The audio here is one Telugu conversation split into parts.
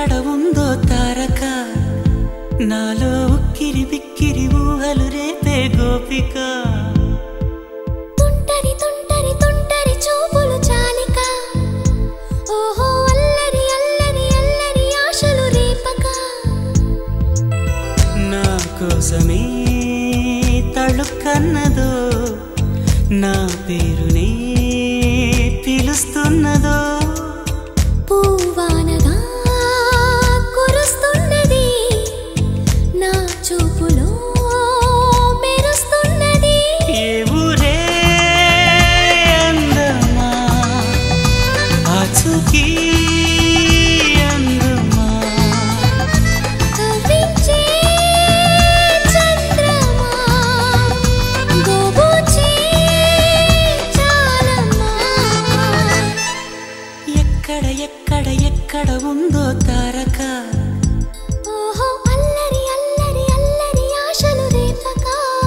ఎక్కడ ఉందో తారక నాలో ఉక్కిరి బిక్కిరి ఊహలు రేపే గోపిక తుంటరి తుంటరి తుంటరి చూపులు చాలిక ఓహో అల్లరి అల్లరి అల్లరి ఆశలు రేపక నా కోసమే తళుక్కన్నదో నా పేరునే పిలుస్తున్నదో పూవానగా కురుస్తున్నది నా చూపులో మెరుస్తున్నది ఏ ఊరే అందమా ఆచూకీ అందమా కవ్వించే చంద్రమా గోబూచే చాలమ్మా ఎక్కడ ఎక్కడ ఎక్కడ ఉందో తారక ఓహో అల్లరి అల్లరి అల్లరి ఆశలు రేపక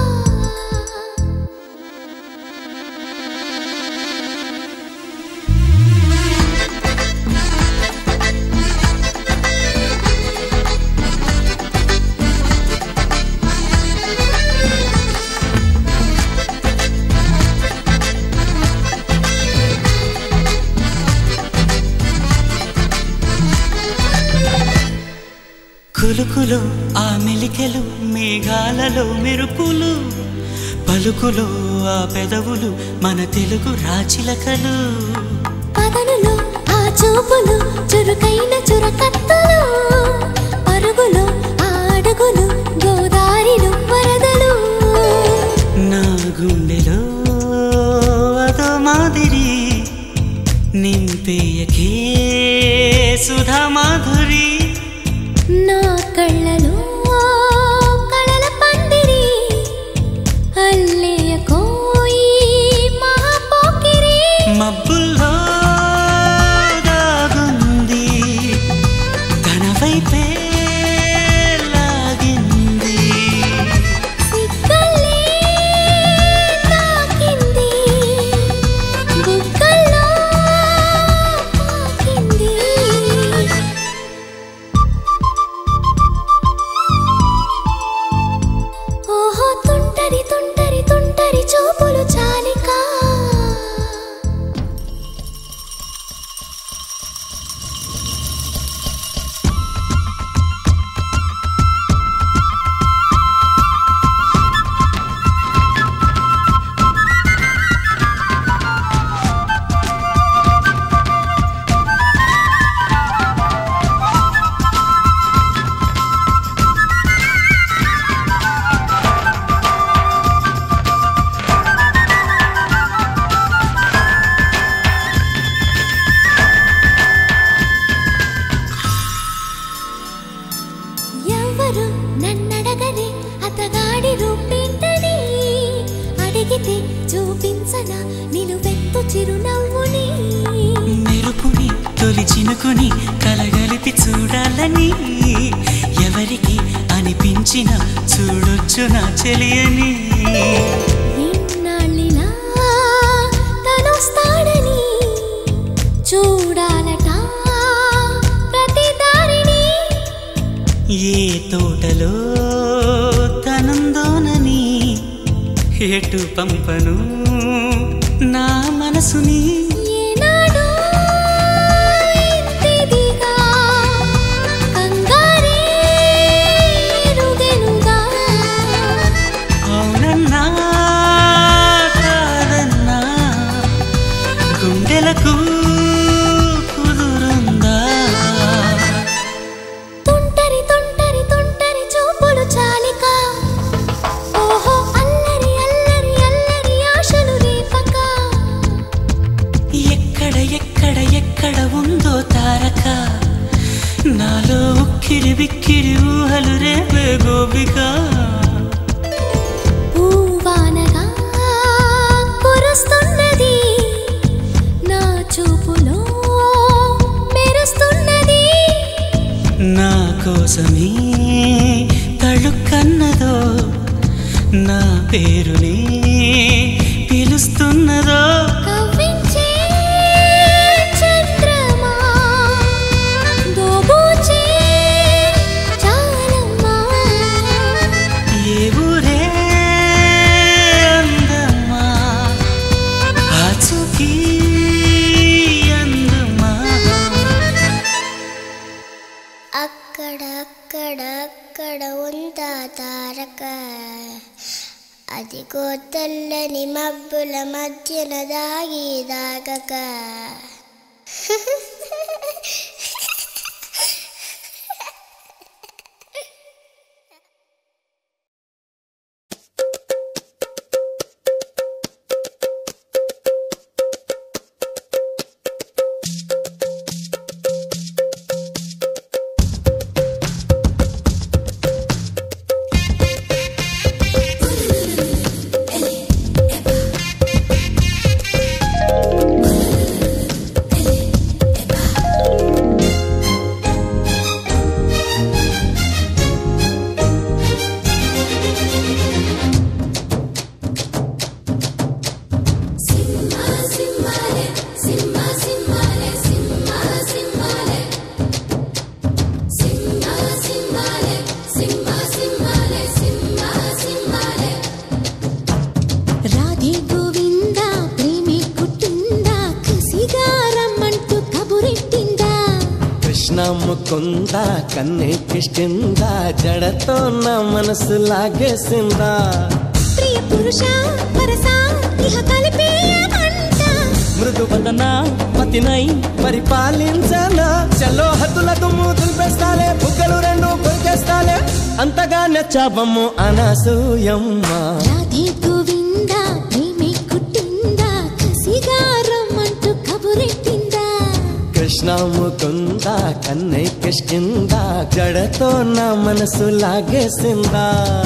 కులుకులు ఆ మెలికెలు మేఘాలలో మెరుపులు పలుకులు ఆ పెదవులు మన తెలుగు రాచిలకలు పదనులు ఆ చూపులు చురుకైన చురకత్తులు పరుగులు ఆ అడుగులు గోదారిలు వరదలు నా గుండెలో అదో మాదిరి నింపేయకే సుధా మాధురి నా కళ్ళలో కళల పందిరి అల్లేయ కోయి మహాపోకిరి మబ్బుల్లో దాగుంది తన వైపే లాగింది సిగ్గల్లే తాకింది బుగ్గల్లో పాకింది ఓహో తుంటరి తుంటరి తుంటరి చూపులు చాలిక ఎవరు నన్నడగని అతగాడి రూపేంటని అడిగితే చూపించనా నిలువెత్తు చిరునవ్వుని మెరుపుని తొలి చినుకుని కలగలిపి చూడాలని ఎవరికి అనిపించిన చూడొచ్చు నా చెలియని ఇన్నాళ్ళిలా తనొస్తాడని చూడాలట ప్రతి దారిని ఏ తోటలో తనందోనని ఎటు పంపను నా మనసుని ఏనాడో ఇంతిదిగా కంగారే ఎరుగెనుగా. అవునన్నా కాదన్నా గుండెలకు కుదురుందా తుంటరి తుంటరి తుంటరి చూపులు చాలిక ఓహో అల్లరి అల్లరి అల్లరి ఆశలు రేపక అదిగో తెల్లని మబ్బుల మధ్యన దాగి దాగక రాధే గోవింద ప్రేమి కుట్టిందా కసిగా రమ్మంటూ కబురెట్టిందా కృష్ణ ముకుంద కన్నెక్కిష్టిందా జడతో నా మనసు లాగేసిందా ప్రియ పురుష వరస ఇహ కలిపేయమంట మృదు వదన పతినై పరిపాలించనా చలో హద్దులతో మూతులు పెస్తాలే బుగ్గలు రెండు కొరికేస్తాలే అంతగా నచ్చాబమ్ము అనసూయమ్మ రాధే గోవింద ప్రేమి కుట్టిందా కసిగా రమ్మంటూ కబురెట్టిందా కృష్ణ ముకుంద కన్నెక్కిష్టిందా జడతో నా మనసు లాగేసిందా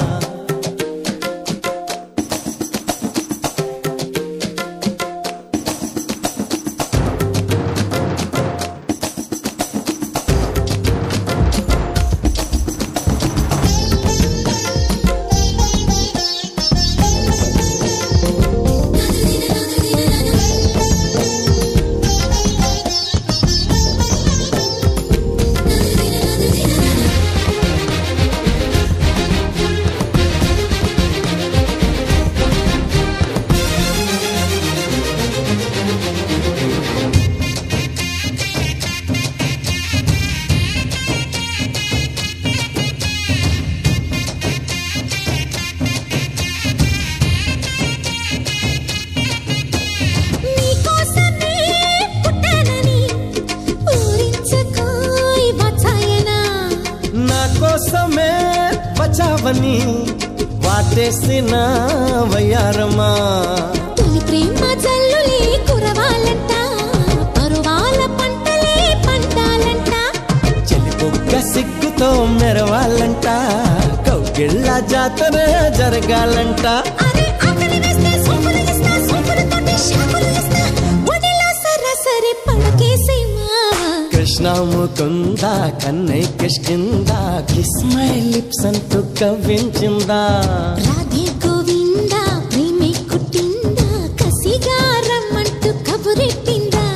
నీకోసమే పుట్టానని ఊరించుకోయ్ వాత్సాయనా నా కోసమే బచావని వాటేసిన వయ్యారమా తొలి ప్రేమ జల్లులే కురవాలంట పరువాల పంటలే పండాలంట చెలి బొగ్గ సిగ్గుతో మెరవాలంట కౌగిళ్ళ జాతర జరగాలంట అరే ఆకలి వేస్తే సోపులు ఇస్తా సోపులతోటి షాపులు ఇస్తా ఒడిలో సరాసరి పడకేసే మావా కృష్ణ ముకుంద కన్నై కిష్కింద కిస్ మై లిప్స్ అంటూ కవ్వించిందా రాధే గోవింద ప్రేమే కుట్టిందా కసిగా రమ్మంటూ కబురెట్టిందా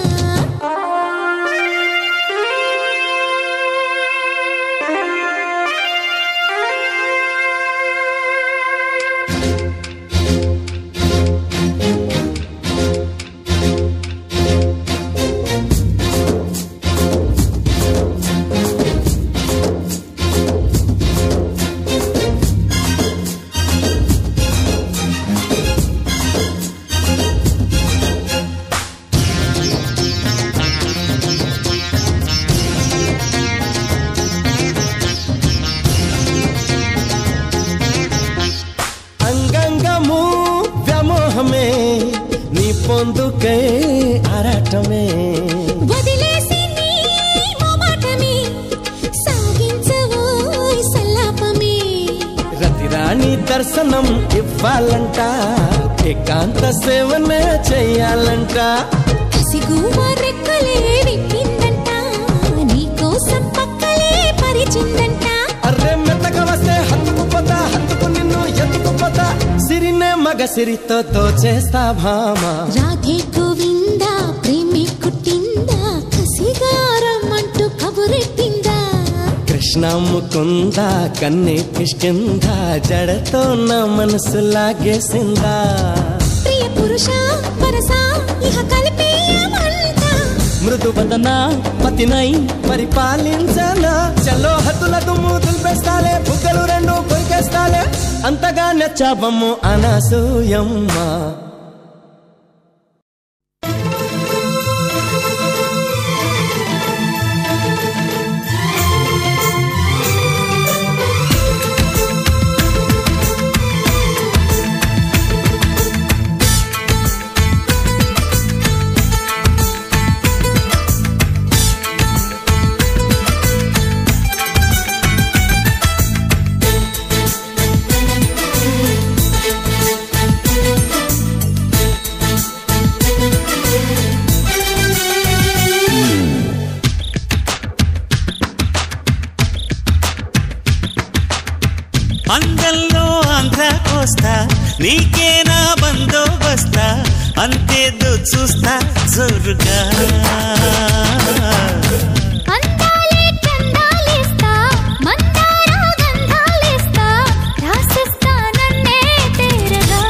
అంగంగము వ్యామోహమే నీ పొందుకే ఆరాటమే వదిలేసి నీ మొమాటమే సాగించవోయ్ సల్లాపమే రతిరాణి దర్శనం ఇవ్వాలంట ఏకాంత సేవన చెయ్యాలంట కసిగువ రెక్కలే విప్పిందంట నీకోసం పక్కలే పరిచిందంట అర్రే మెత్తగా వస్తే హత్తుకుపోతా హత్తుకు నిన్ను ఎత్తుకుపోతా సిరినే మగ సిరితో తోచేస్తా భామ రాధే గోవింద ప్రేమి కుట్టిందా కసిగా రమ్మంటూ కబురెట్టిందా కృష్ణ ముకుంద కన్నే కిష్కింద జడతో నా మనసు లాగేసిందా ప్రియ పురుష వరస ఇహ కలిపేయమంట మృదు వదన పతి మూతినై పరిపాలించనా చల్లో హద్దుల దుమ్ము దులిపేస్తాలే బుగ్గలు రెండు కొరికేస్తాలే అంతగా నచ్చాబమ్ము అనసూయమ్మ అంగల్లో ఆంధ్ర కోస్తా నీకేనా బందోబస్తా అంతేదో చూస్తా జోరుగా అందాలే చందాలేస్తా మందార గంధాలేస్తా రాసిస్తా నన్నే తేరగా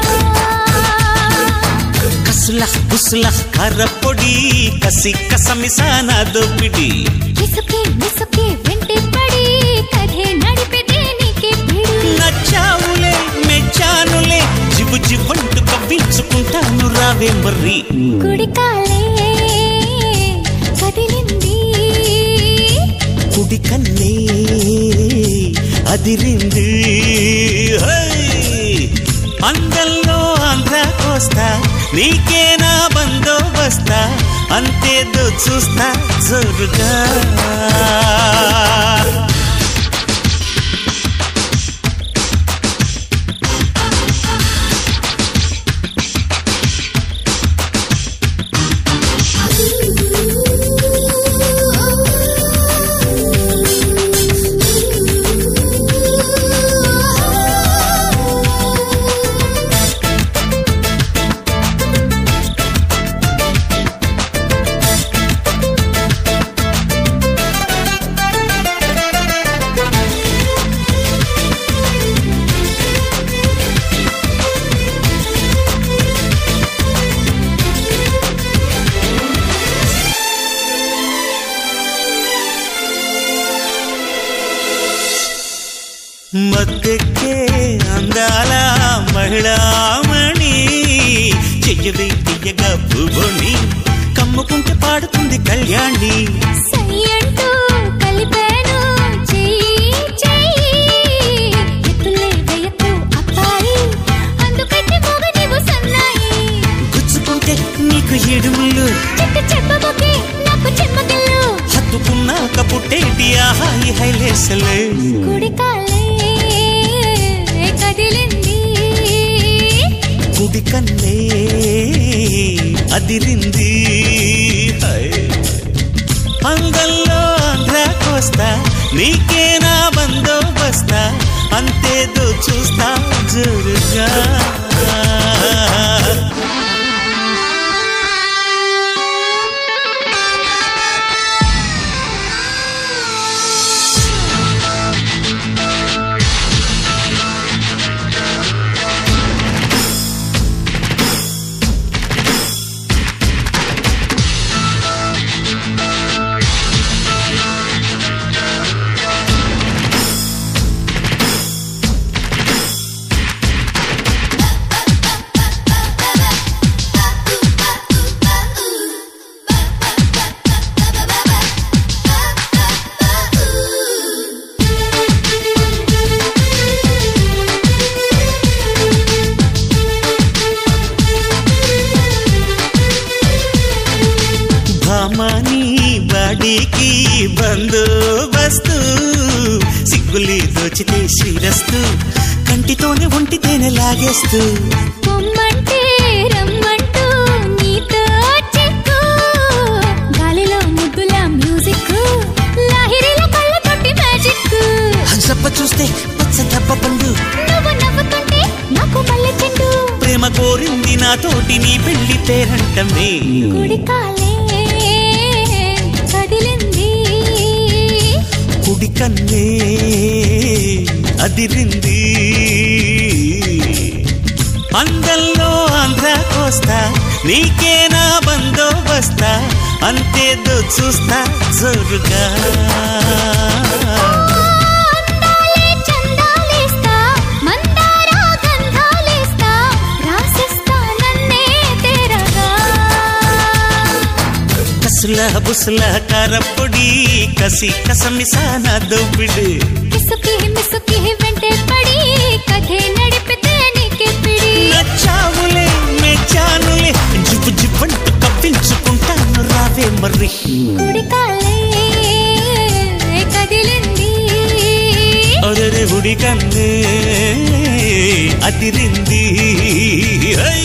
కసుల బుసుల కర్రపొడి కసి కసమిసాన దోపిడి ఇసుకే మిసుకే వెంటే పడి కథే నడిపెదే నీకే పిడి నచ్చావులే మెచ్చానులే జిబు జివ్వంటు కవ్వించుకుంటాను రావే మర్రి కుడికాలే కదిలింది కుడి కన్నే అదిరింది హై! అందంలో ఆంధ్ర కోస్తా నీకేనా బందోబస్తా అంతేదో చూస్తా జోరుగా మద్దెక్కే అందాల మహిళామణి చెయ్యవే తీయగా పువ్వుని కమ్ముకుంటే పాడుతుంది కళ్యాణి సై అంటూ కలిపాను చెయ్యి చెయ్యి ఎత్తులే వేయకు అప్పాయి అందుకట్టి మొగ నీవు సన్నాయి గుచ్చుకుంటే నీకు ఇడుములు చెట్టు చెప్పబోకే నాకు చెమ్మగిల్లు హత్తుకున్నాక పుట్టేటి ఆహాయి హైలేసలే కుడికాలే కదిలింది కుడి కన్నే అదిరింది హై. అంగల్లో ఆంధ్ర కోస్తా నీకేనా బందోబస్తా అంతేదో చూస్తా జోరుగా భామాని బాడీకి బందోబస్తు సిగ్గులి దోచితే శ్రీరస్తు కంటితోనే ఒంటితేనే లాగేస్తూ పొమ్మంటే రమ్మంటూ నీతో చిక్కు గాలిలో ముద్దుల మ్యూజిక్ లాహిరిలో కళ్ళతోటి మ్యాజిక్ హంసప్ప చూస్తే పచ్చ దెబ్బ పండు నువ్వు నవ్వుతుంటే నాకు మల్లె చెండు ప్రేమ కోరింది నాతోటి నీ పెళ్లి పేరంటమే కుడికాలే కదిలింది కుడి కన్నే అదిరింది అందంలో ఆంధ్ర కోస్తా నీకేనా బందోబస్తా అంతేదో చూస్తా జోరుగా అందాలే చందాలేస్తా మందార గంధాలేస్తా రాసిస్తా నన్నే తెరగా కసుల బుసుల కారపొడి కసి కసమిసాన దొబ్బిడు కిసుకి మిసుకి వెంటే పడి కథే నడిపితే నీకే పిడి నచ్చావులే మెచ్చానులే జిప్పు జిప్పంటూ కప్పించుకుంటాను రావే మర్రి కుడి కాలే కదిలింది ఒరరే ఉడి కన్నే అదిరింది ఐ!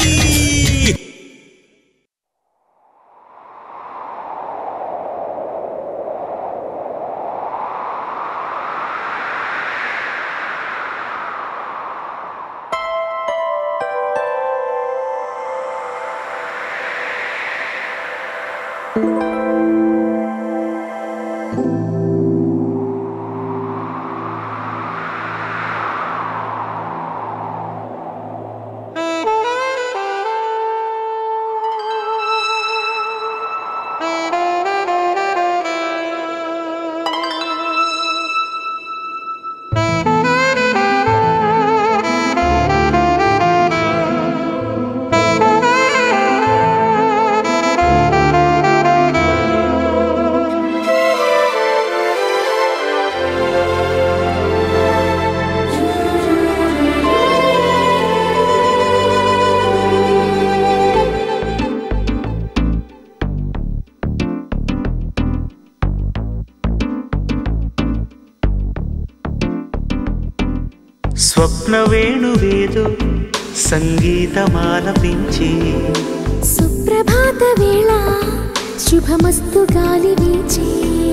స్వప్న వేణువేదో సంగీతమాలపించి సుప్రభాత వేళ శుభమస్తు గాలి వీచే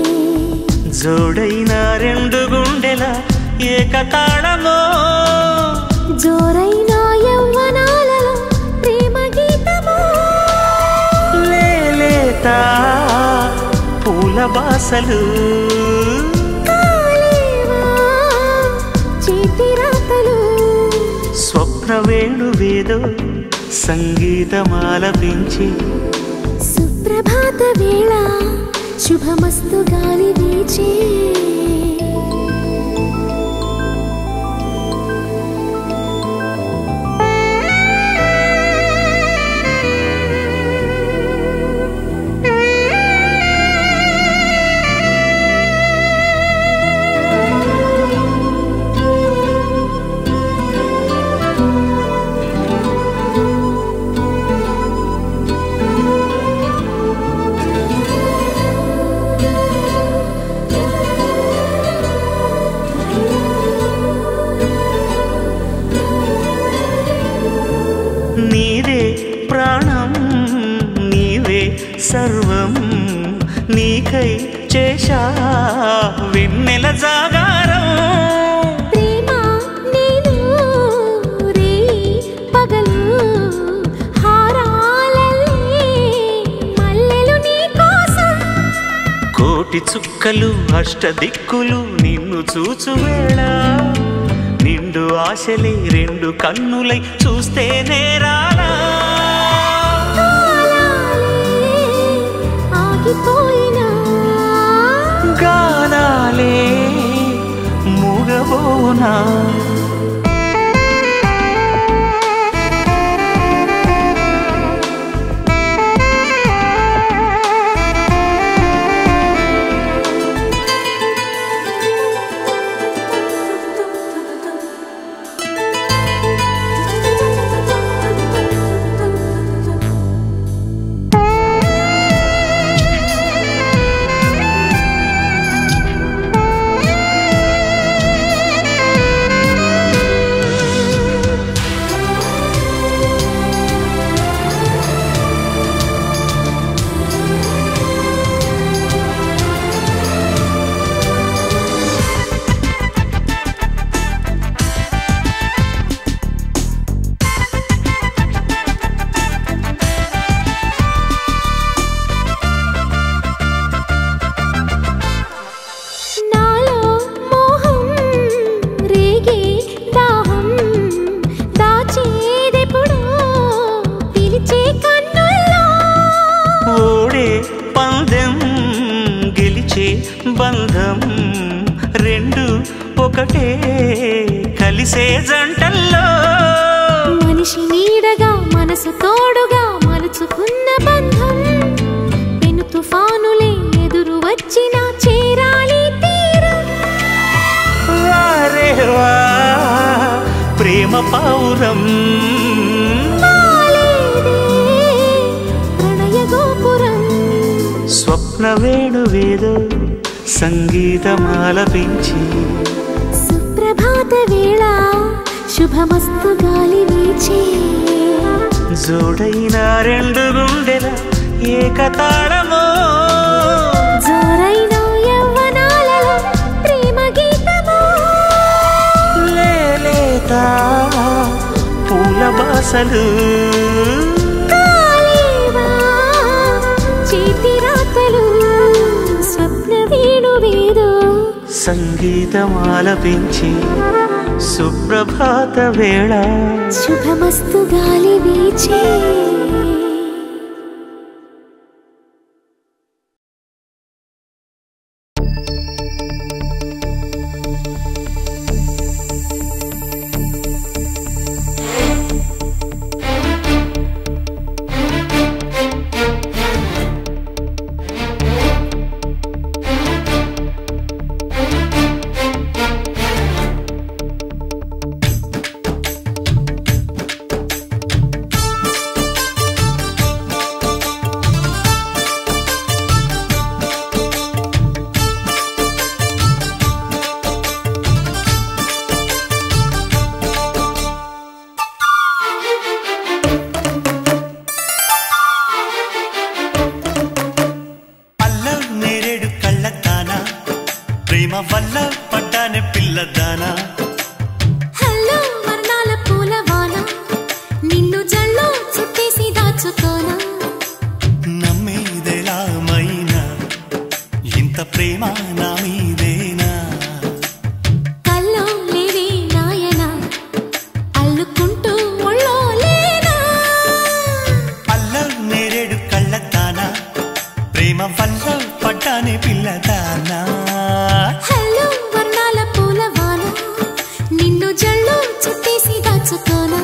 జోడైన రెండు గుండెల ఏకతాళమో జోరైన యవ్వనాలలో ప్రేమ గీతమో లేలేత పూల బాసలు కాలేవా చేతి రాతలు స్వప్న వేణువేదో సంగీతమాలపించి సుప్రభాత వేళ శుభమస్తు గాలి వీచే నీదే ప్రాణం నీవే సర్వం నీకై చేశా వెన్నెల జాగారం ప్రేమ నేను రే పగలు హారాలల్లే మల్లెలు నీ కోసం కోటి చుక్కలు అష్టదిక్కులు నిన్ను చూచు వేళ నిండు ఆశలే రెండు కన్నులై చూస్తే నేరాలా కాలాలే ఆగిపోయినా గానాలే మూగబోనా ఆ రెండు ఒకటే కలిసే జంటల్లో మనిషి నీడగా మనసు తోడుగా మలుచుకున్న బంధం పెను తుఫానులే ఎదురు వచ్చినా చేరాలి తీరం వారే వా ప్రేమ పావురం వాలేదే ప్రణయ గోపురం స్వప్న వేణువేదో సంగీతమాలపించి సుప్రభాత వేళ శుభమస్తు గాలి వీచే జోడైన రెండు గుండెల ఏకతాళమో జోరైన యవ్వనాలలో ప్రేమ గీతమో లేలేత పూల బాసలు కాలేవా చేతి రాతలు స్వప్న వేణువేదో సంగీతమాలపించి సుప్రభాత వేళ శుభమస్తు గాలి వీచే అల్ల నేరేడు కళ్ళతానా ప్రేమ వల్ల పడ్డానే పిల్లదానా హలో వర్ణాల పూలవాన నిన్ను జల్లో చుట్టేసి దాచుకోనా నమ్మేదెలా మైనా ఇంత ప్రేమ నా మీదేనా కల్లో లేవే నాయనా అల్లుకుంటూ ఒళ్ళో లేనా అల్ల నేరేడు కళ్ళతానా ప్రేమ వల్ల పడ్డానే పిల్లదానా హలో వర్ణాల పూలవాన నిన్ను జల్లో చుట్టేసి దాచుకోనా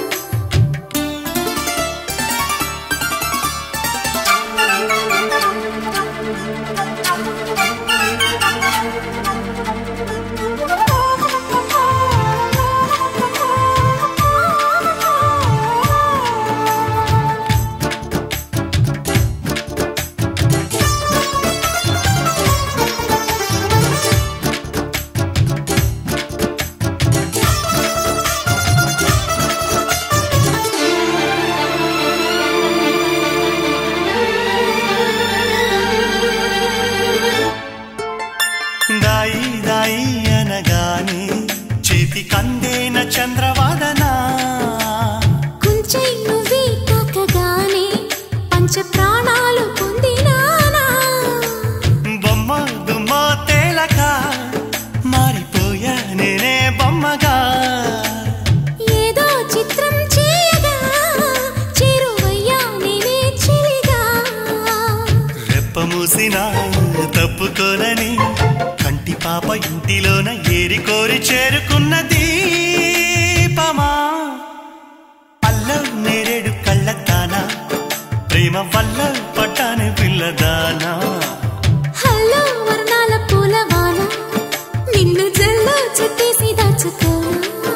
దాయి దాయి అనగానే చేతి కందేన చంద్రవాదనా కొంచెం నువ్వే తాకగానే పంచ ప్రాణాలు పొందినానా బొమ్మ దుమ్మ తేలక మారిపోయా నేనే బొమ్మగా ఏదో చిత్రం చేయగా చేరువయ్యా నేనే చెలిగా రెప్ప మూసిన తప్పుకోనని కంటి పాప ఇంటిలోన ఏరి కోరి చేరుకున్న దీపమా అల్ల నేరేడు కళ్ళతానా ప్రేమ వల్ల పట్టానే పిల్లదానా హలో వర్ణాల పూలవాన నిన్ను జల్లో చుట్టేసి దాచుకోనా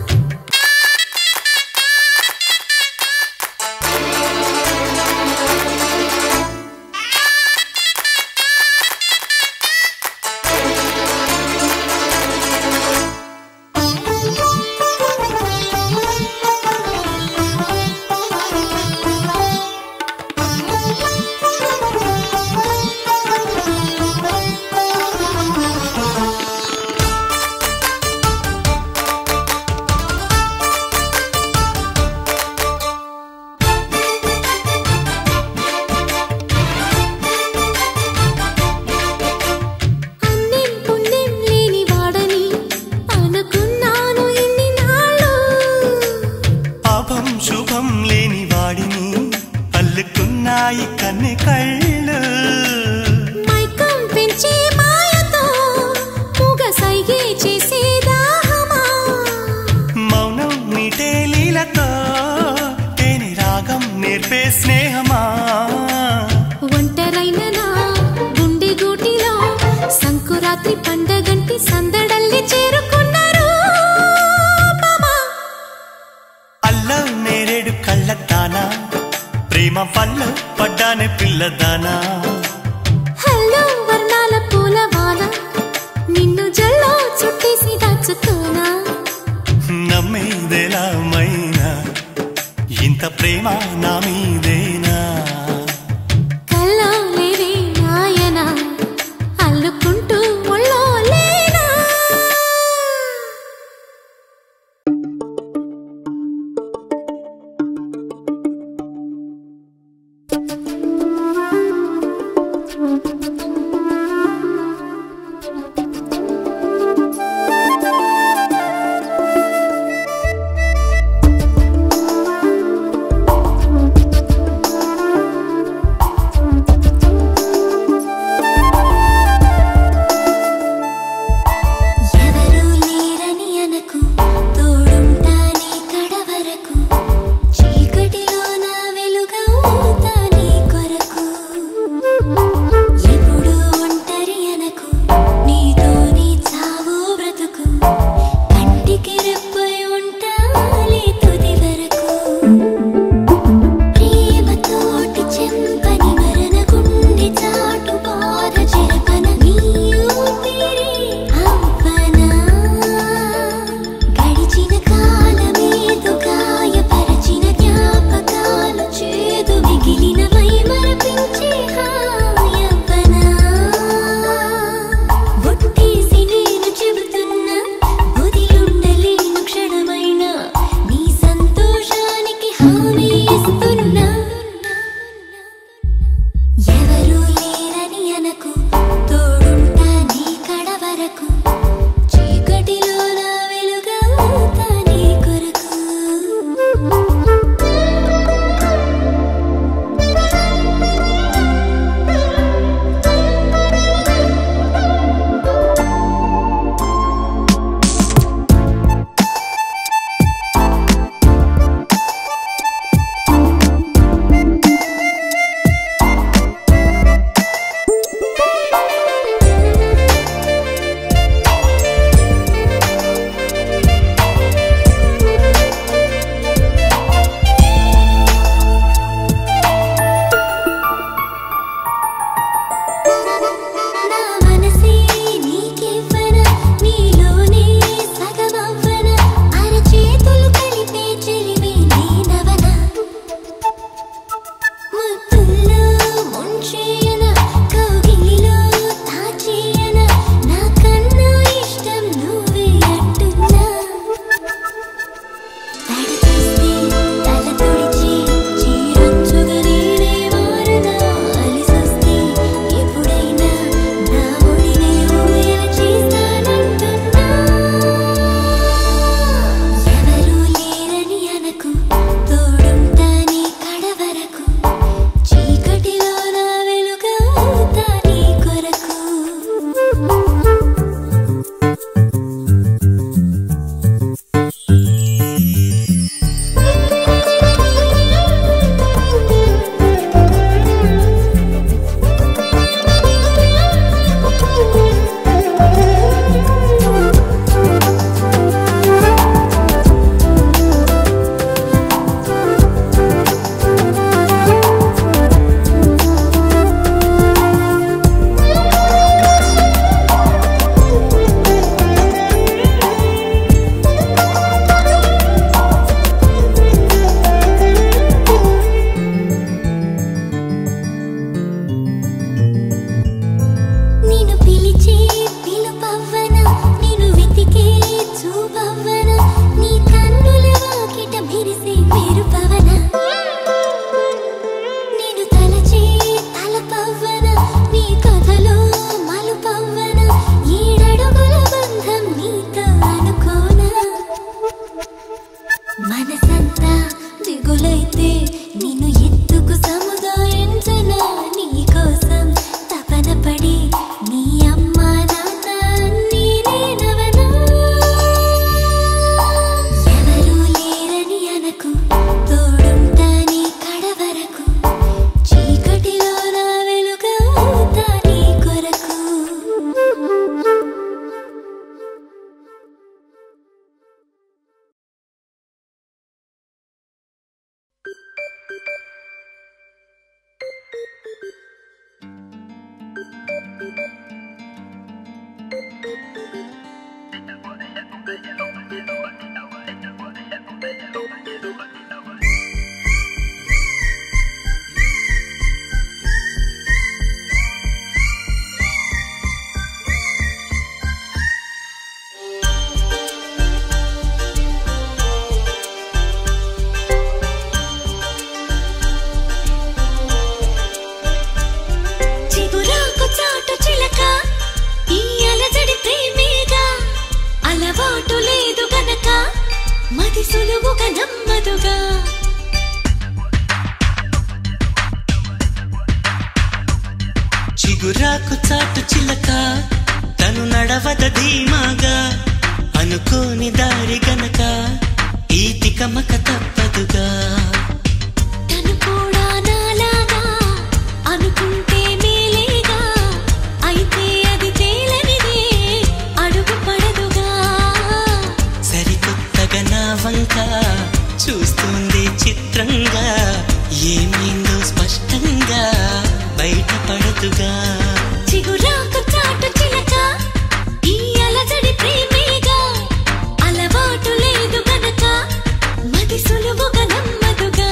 అన్నేం పుణ్యం లేని వాడని అనుకున్నాను ఇన్ని నాళ్ళు పాపం శుభం లేని వాడిని అల్లుకున్నాయి కన్నె కళ్ళు మైకం పెంచే మాయతో మూగ స్నేహమా ఒంటరైన నా గుండె గూటిలో సంకురాత్రి పండగంటి సందడల్లి చేరుకున్నారు మామా అల్ల నేరేడు కళ్ళదానా ప్రేమ వల్ల పడ్డానే పిల్లదానా హలో వర్ణాల పూలవాన నిన్ను జల్లో చుట్టేసి దాచుకోనా నమ్మేదెలా మైనా ఇంత ప్రేమ నా మీదేనా కల్లో లేదే నాయనా అల్లుకుంటూ ఒళ్ళో లేనా ఎవరూ లేరని అనకు తోడుంటానే కడవరకు చీకటిలో నా వెలుగవుతా నీ కొరకు మది సులువుగా నమ్మదుగా చిగురాకు చాటు చిలక తను నడవద ధీమాగా అనుకోని దారి గనక ఈ తికమక తప్పదుగా తను కూడా నాలాగా అనుకుంటే మేలేగా అయితే అది తేలనిదే అడుగు పడదుగా సరికొత్తగా నా వంక చూస్తుంది చిత్రంగా ఏమైందో స్పష్టంగా బయటపడదుగా చిగురాకు చాటు చిలక ఈ అలజడి ప్రేమేగా అలవాటు లేదు గనక మది సులువుగా నమ్మదుగా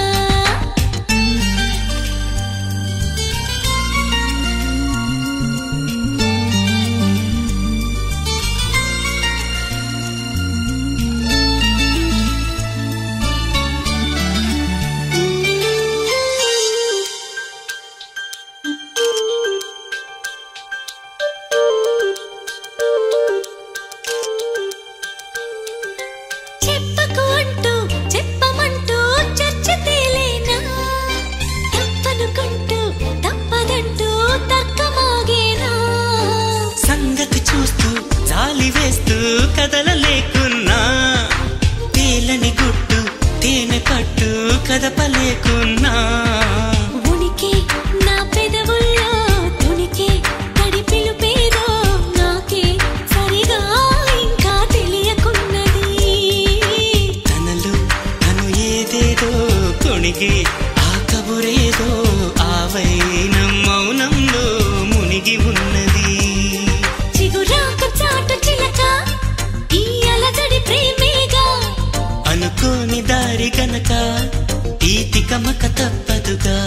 చెప్పకు అంటూ చెప్పమంటూ చర్చ తేలేనా తప్పనుకుంటూ తప్పదంటూ తర్కమాగేనా సంగతి చూస్తూ జాలి వేస్తూ కదలలేకున్నా తేలని గుట్టు తేనె పట్టు కదపలేకున్నా ఉనికి నా పెదవుల్లో తునికి తడి పిలుపేదో నాకే సరిగా ఇంకా తెలియకున్నది తనలు తను ఏదేదో కొణిగి ఆ కబురేదో ఆవైన మౌనంలో మునిగి ఉన్నది చిగురాకు చాటు చిలక ఈ అలజడి ప్రేమేగా అనుకోని దారి గనక ఈ తికమక తప్పదుగా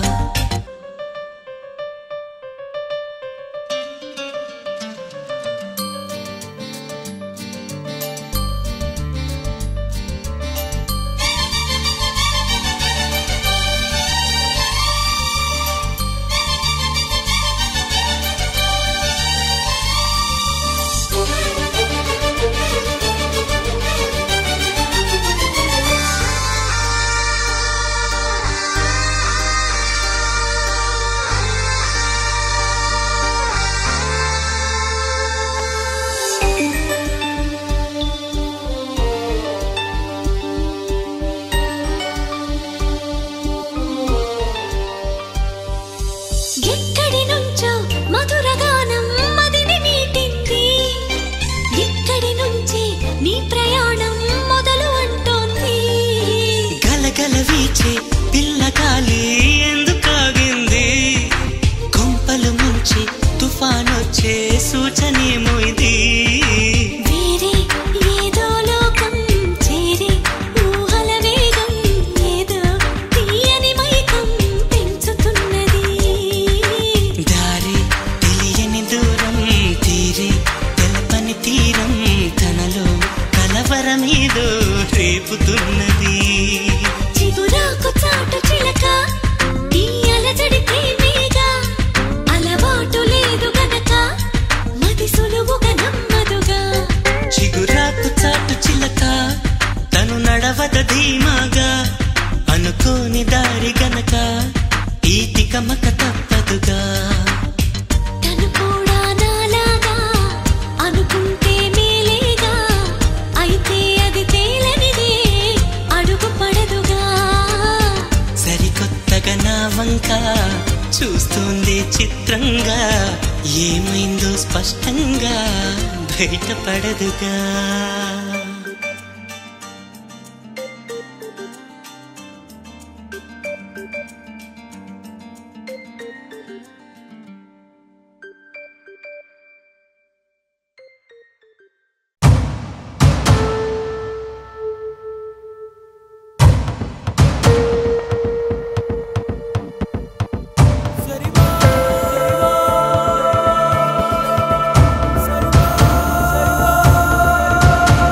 ఎక్కడి నుంచో మధుర గానం మదిని మీటింది ఇక్కడి నుంచి నీ ప్రయాణం మొదలు అంటోంది గలగల వీచే పిల్లగాలి ఎందుకాగింది కొంపలు ముంచి తుఫానొచ్చే సూచనేమో ఇది వేరే ఏదో లోకం చేరి ఊహల వేగం ఏదో తీయని మైకం పెంచుతున్నది దారి తెలియని దూరం తీరి తెలపని తీరం తనలో కలవరమేదో రేపుతున్నది చిగురాకు చాటు చిలక ఈ అలజడి ప్రేమేగా అలవాటు లేదు గనక మది సులువుగా నమ్మదుగా చిగురాకు చాటు చిలక తను నడవద ధీమాగా అనుకోని దారి గనక ఈ తికమక తప్పదుగా తను కూడా నాలాగా అనుకుంటే మేలేగా అయితే అది తేలనిదే అడుగు పడదుగా సరికొత్తగా నా వంక చూస్తుంది చిత్రంగా ఏమైందో స్పష్టంగా బయటపడదుగా సరిమా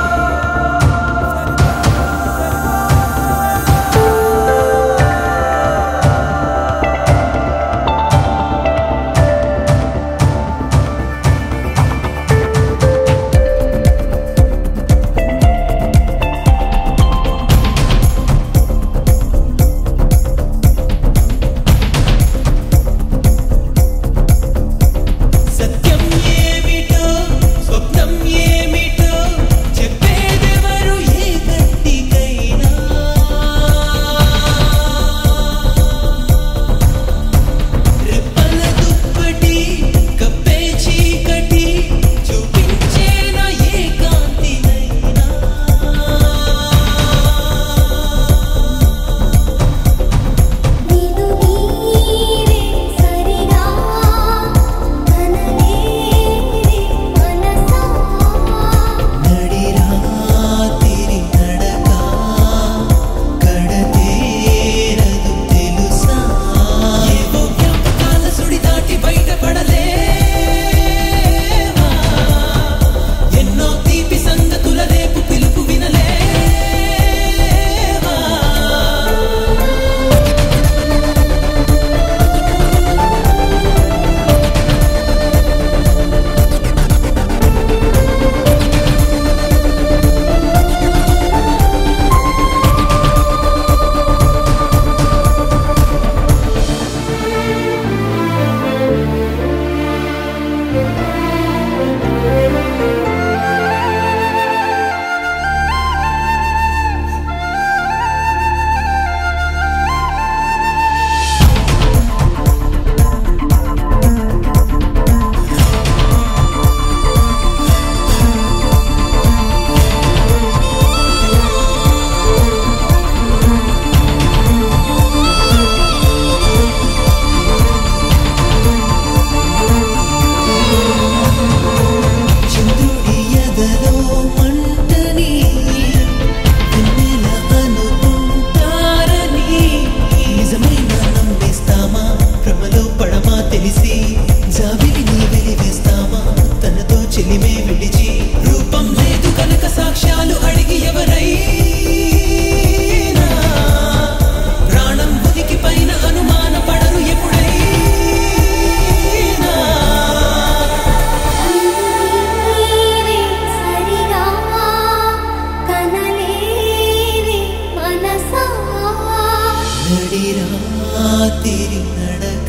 రాత్రి నడక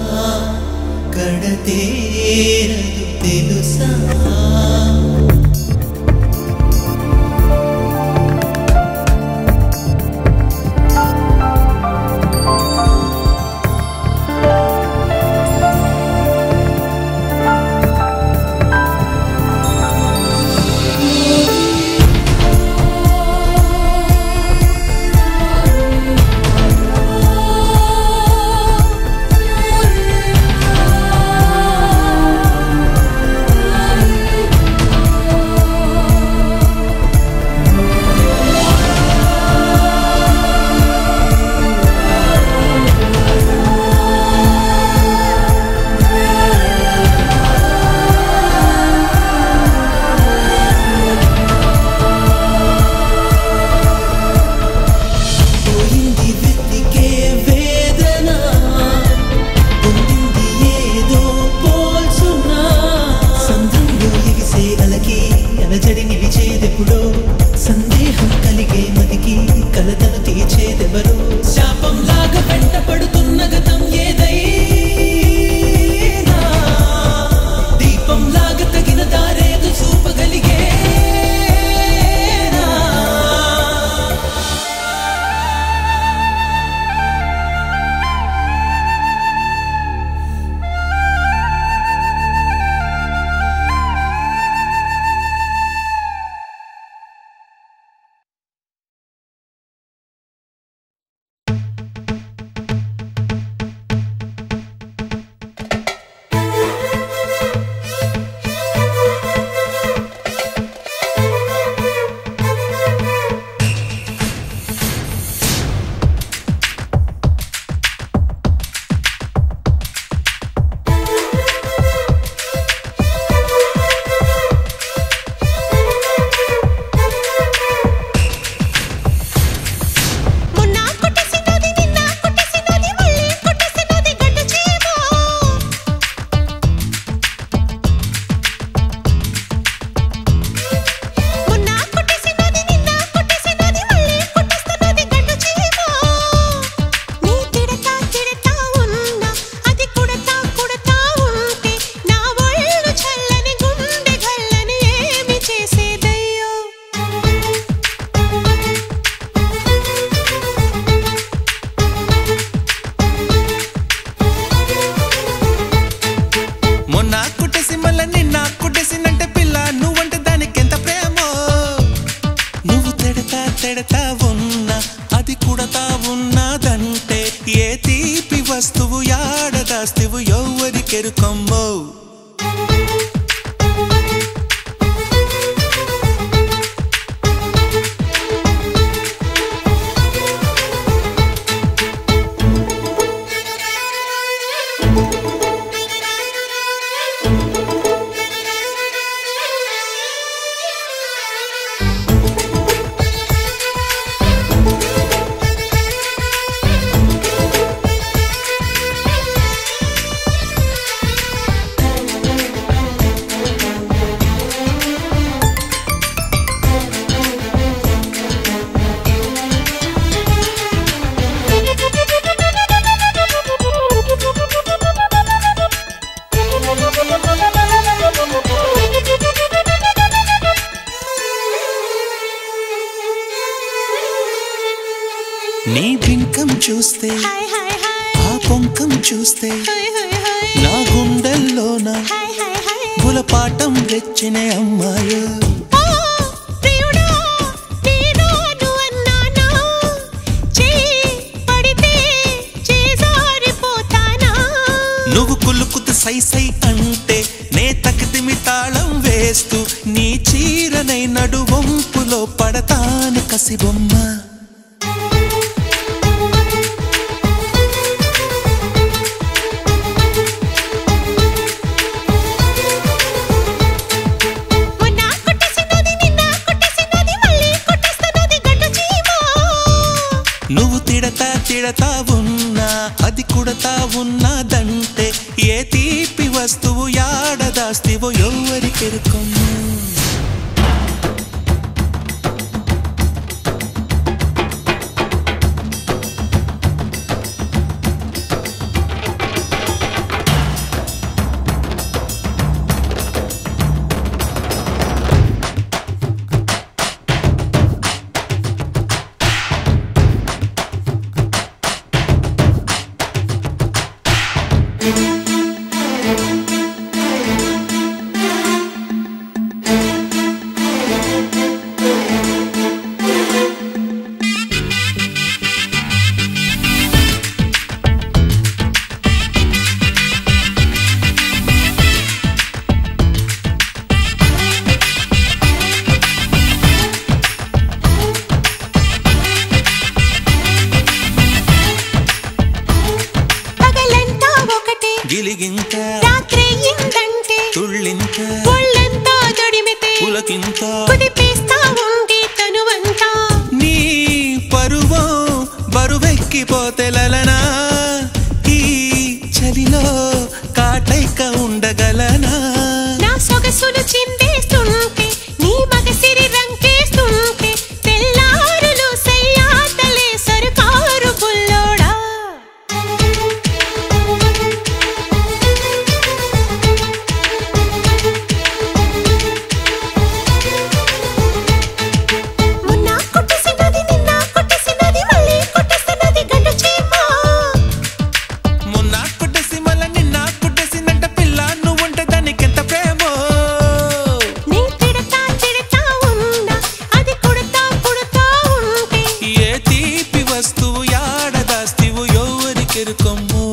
కడతేరదు తెలుసా పోయింది వెతికే వేదన పొందింది ఏదో పోల్చున్నా సంద్రంలో ఎగిసే అలకి అలజడి నిలిచేదెప్పుడో సందేహం కలిగే మదికి కలతను తీర్చేదెవరో శాపంలాగా వెంట పడుతున్న గతం ఏదైనా దీపంలాగా తగిన దారేదు చూపగలిగేనా మొన్న కొట్టేసినది నిన్న కొట్టేసినది మళ్ళీ కొట్టేసినది గడ్డ చీమ మొన్న కొట్టేసినది నిన్న కొట్టేసినది మళ్ళీ కొట్టేస్తున్నది గడ్డ చీమ నీ తిడతా తిడతా ఉన్నా అది కుడతా కుడతా ఉంటే నా ఒళ్ళు చల్లని గుండె గల్లని ఏమి చేసేదయ్యో మొన్న కుట్టేసి మళ్ళా నిన్న కుట్టేసినంటే పిల్ల నువ్వంటే దానికి ఎంత ప్రేమో నువ్వు తెడతా తెడతా ఉన్నా అది కుడతా ఉన్నదంటే ఏ తీపి వస్తువు యాడదాస్తివు ఎవరికెరుకమ్మో నీ బింకం చూస్తే హాయ్ హాయ్ హాయ్ ఆ పొంకం చూస్తే హాయ్ హాయ్ హాయ్ నా గుండెల్లోన హాయ్ హాయ్ హాయ్ గులపాటం రెచ్చిన అమ్మాయి ఓ ప్రియుడా నేను అన్నానా చేయి పడితే చేజారిపోతానా నువ్వు కులుకుతు సై సై అంటే నే తకితిమి తాళం వేస్తూ నీ చీరనై నడువంపులో పడతాను కసిబొమ్మ మొన్న కొట్టేసినది నిన్న కొట్టేసినది మళ్ళీ కొట్టేస్తున్నది గడ్డ చీమ నువ్వు తిడతా తిడతా ఉన్నా అది కుడతా ఉన్నదంటే ఏ తీపి వస్తువు యాడదాస్తివో ఎవరికెరుకమ్మా పగలంతా ఒకటే గిలిగింత రాత్రి ఇందంటే తుళ్ళింత ఒళ్ళంతా దొడిమితే పులకింత కుదిపేస్తా ఉండే తనువంతా నీ పరువో బరువెక్కిపోతే లలనా ఈ చలిలో కాటైక ఉండగలనా నా సొగసులు చిందేస్తుంటే నీ మగసిరి రంకేస్తుంటే తెల్లారులు సయ్యాటలే సరుకారు బుల్లోడా మొన్న కొట్టేసినది నిన్న కొట్టేసినది మళ్ళీ కొట్టేసినది గండు చీమ మొన్న కొట్టేసి మళ్ళా నిన్న కొట్టేసిందంట పిల్ల నువ్వుంటే దానికెంత ప్రేమో నీ తిడతా తిడతా ఉన్నా అది కొడతా కొడతా ఉంటే ఏ తీపి వస్తువు యాడదాస్తివు ఎవరికెరుకొమ్ము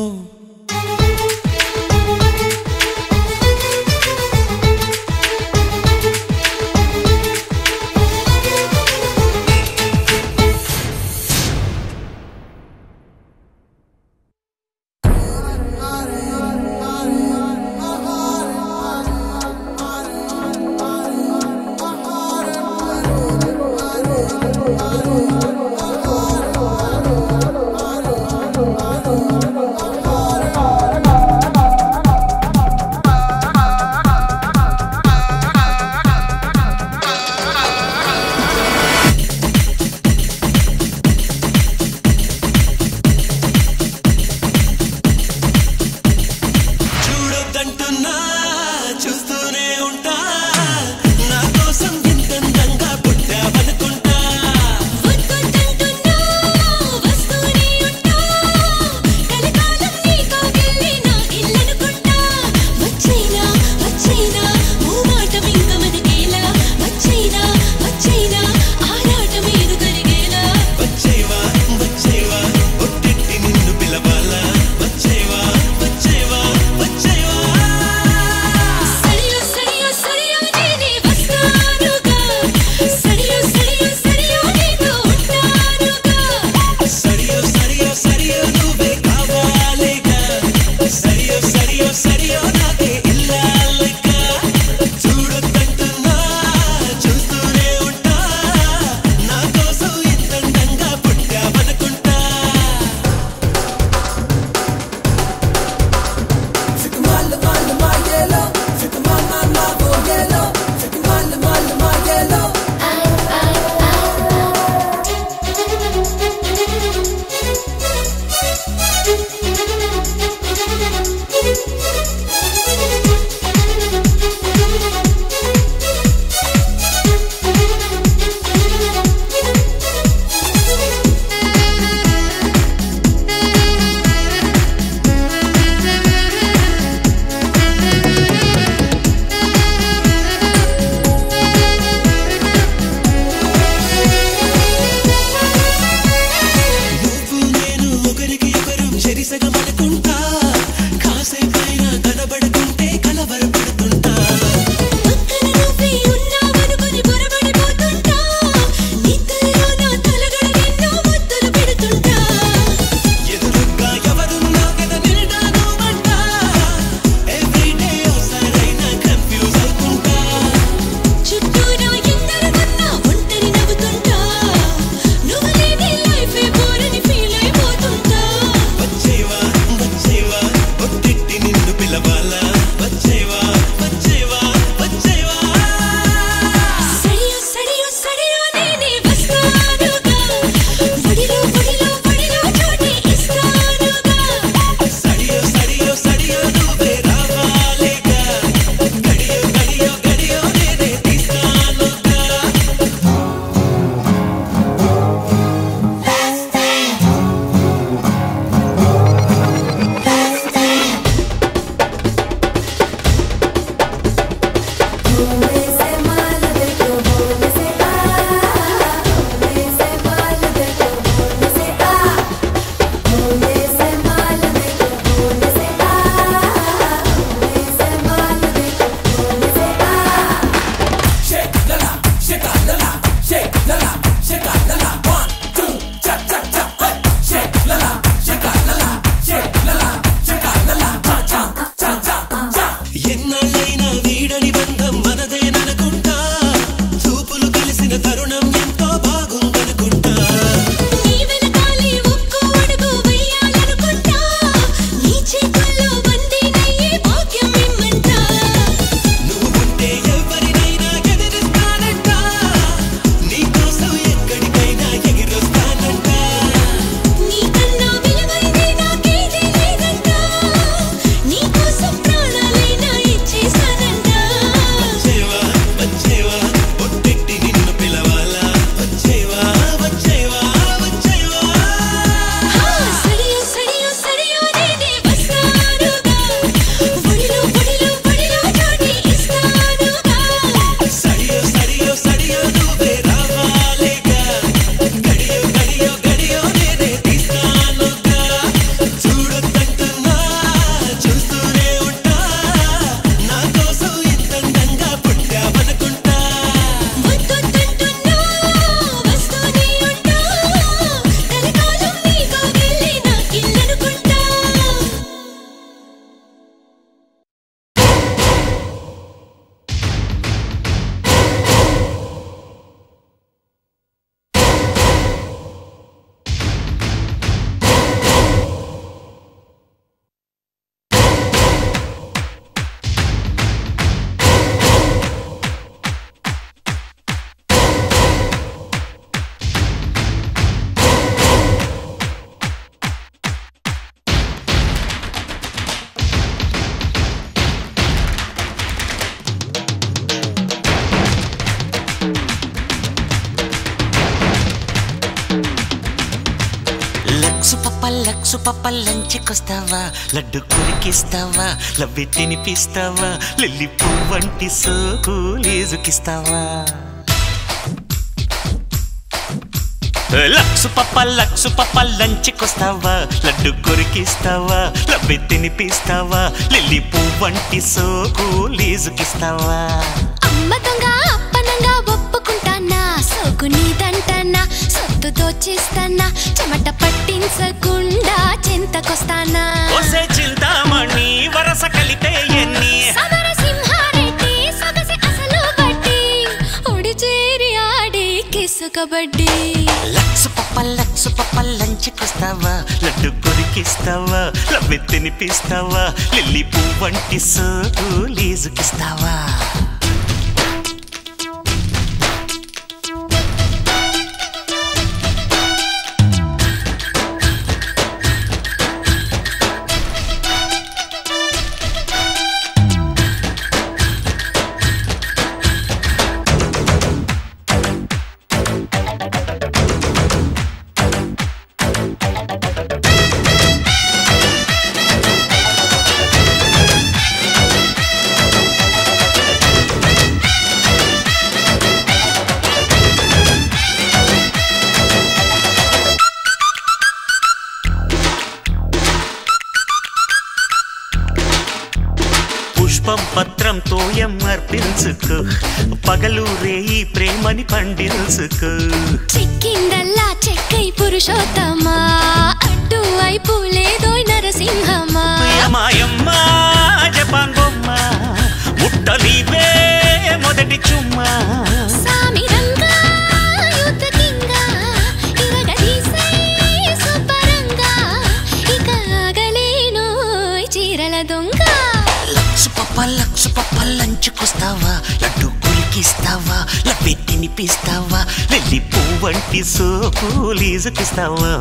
లక్సు పప్ప లంచ్కొస్తావా లడ్డు కురికిస్తావా లవ్వి తినిపిస్తావా లిల్లి పువ్వంటి సోకు లేజుకిస్తావా లక్సు పప్ప లక్సు పప్ప లంచ్కొస్తావా లడ్డు కొరికిస్తావా లవ్వి తినిపిస్తావా లిల్లి పువ్వంటి సోకు లీజుకిస్తావా అమ్మ దొంగ అప్పనంగా ఒప్పుకుంటానా సోకు నీదంటానా సొత్తు దోచేస్తానా చెమట పట్టించకుండా చింతకొస్తానా ఒసే చింతామణి వరస కలిపే ఎన్ని సమర సింహారెడ్డి సొగసి అసలు బట్టి ఒడి చేరి ఆడి కిసు కబడ్డీ లక్సు పప్ప లక్సు పప్ప లంచ్కొస్తావా లడ్డు కొరికిస్తావా లవ్వి తినిపిస్తావా లిల్లి పువ్వంటి సోకు లీజుకిస్తావా పుష్పం పత్రం తోయం అర్పించుకో పగలు రేయి ప్రేమని పండించుకో చిక్కిందల్లా చెక్కై పురుషోత్తమా అడ్డు వైపు లేదో నరసింహమా మాయమ్మ జపాన్ బొమ్మ ముట్టలివే మొదటి చుమ్మా సామిరంగా యుద్ధకింగా ఇరగదీసే సుబ్బరంగా ఇక ఆగలేను చీరల దొంగ లక్ష పప్ప లక్ష పప్ప లంచుకొస్తావా లడ్డు కులికిస్తావా లవ్వి తినిపిస్తావా లిల్లి పువ్వంటి సోపు లీజుకిస్తావా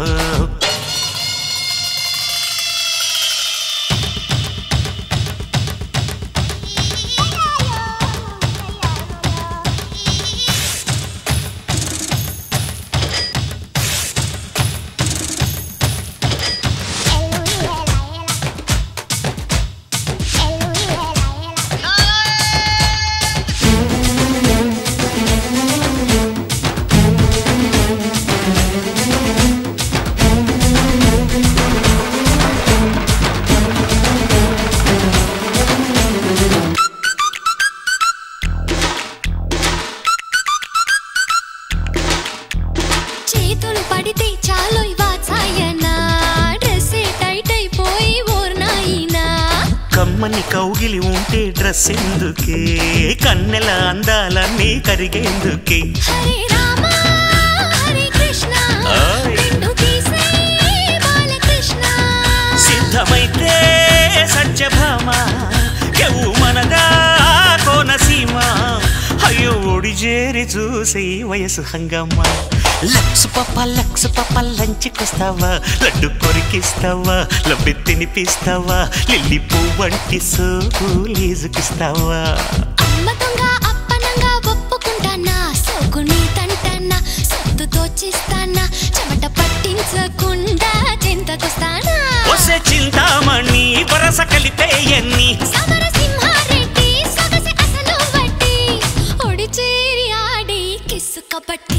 చేతులు పడితే చాలు వాచాయనా డ్రెస్సే టైట్ అయిపోయి ఓర్నాయినా కమ్మని కౌగిలి ఉంటే డ్రెస్ ఎందుకే కన్నెల అందాలన్నీ కరిగేందుకే హరే రామ హరే కృష్ణ ఆయ్. రెండు తీసే బాలకృష్ణ సిద్ధమైతే సత్యభామ ఎవు మనదా కోనసీమ అయ్యో ఒడి చేరి చూసి వయసు హంగమ్మ లక్సు పప్ప లక్సు పప్ప లంచుకొస్తావా లడ్డు కొరికిస్తావా లబ్బి తినిపిస్తావా లిల్లి పువ్వంటి సోకు లీజుకిస్తావా అమ్మ దొంగ అప్పనంగా ఒప్పుకుంటానా సోకుని తంటానా సొత్తు దోచిస్తానా చెమట పట్టించకుండా చింతకొస్తానా ఒసే చింతామణి వరస కలిపే ఎన్ని సమర సింహారెడ్డి సొగసి అసలు వడ్డీ ఒడి చేరి ఆడి కిస్సు కబట్టి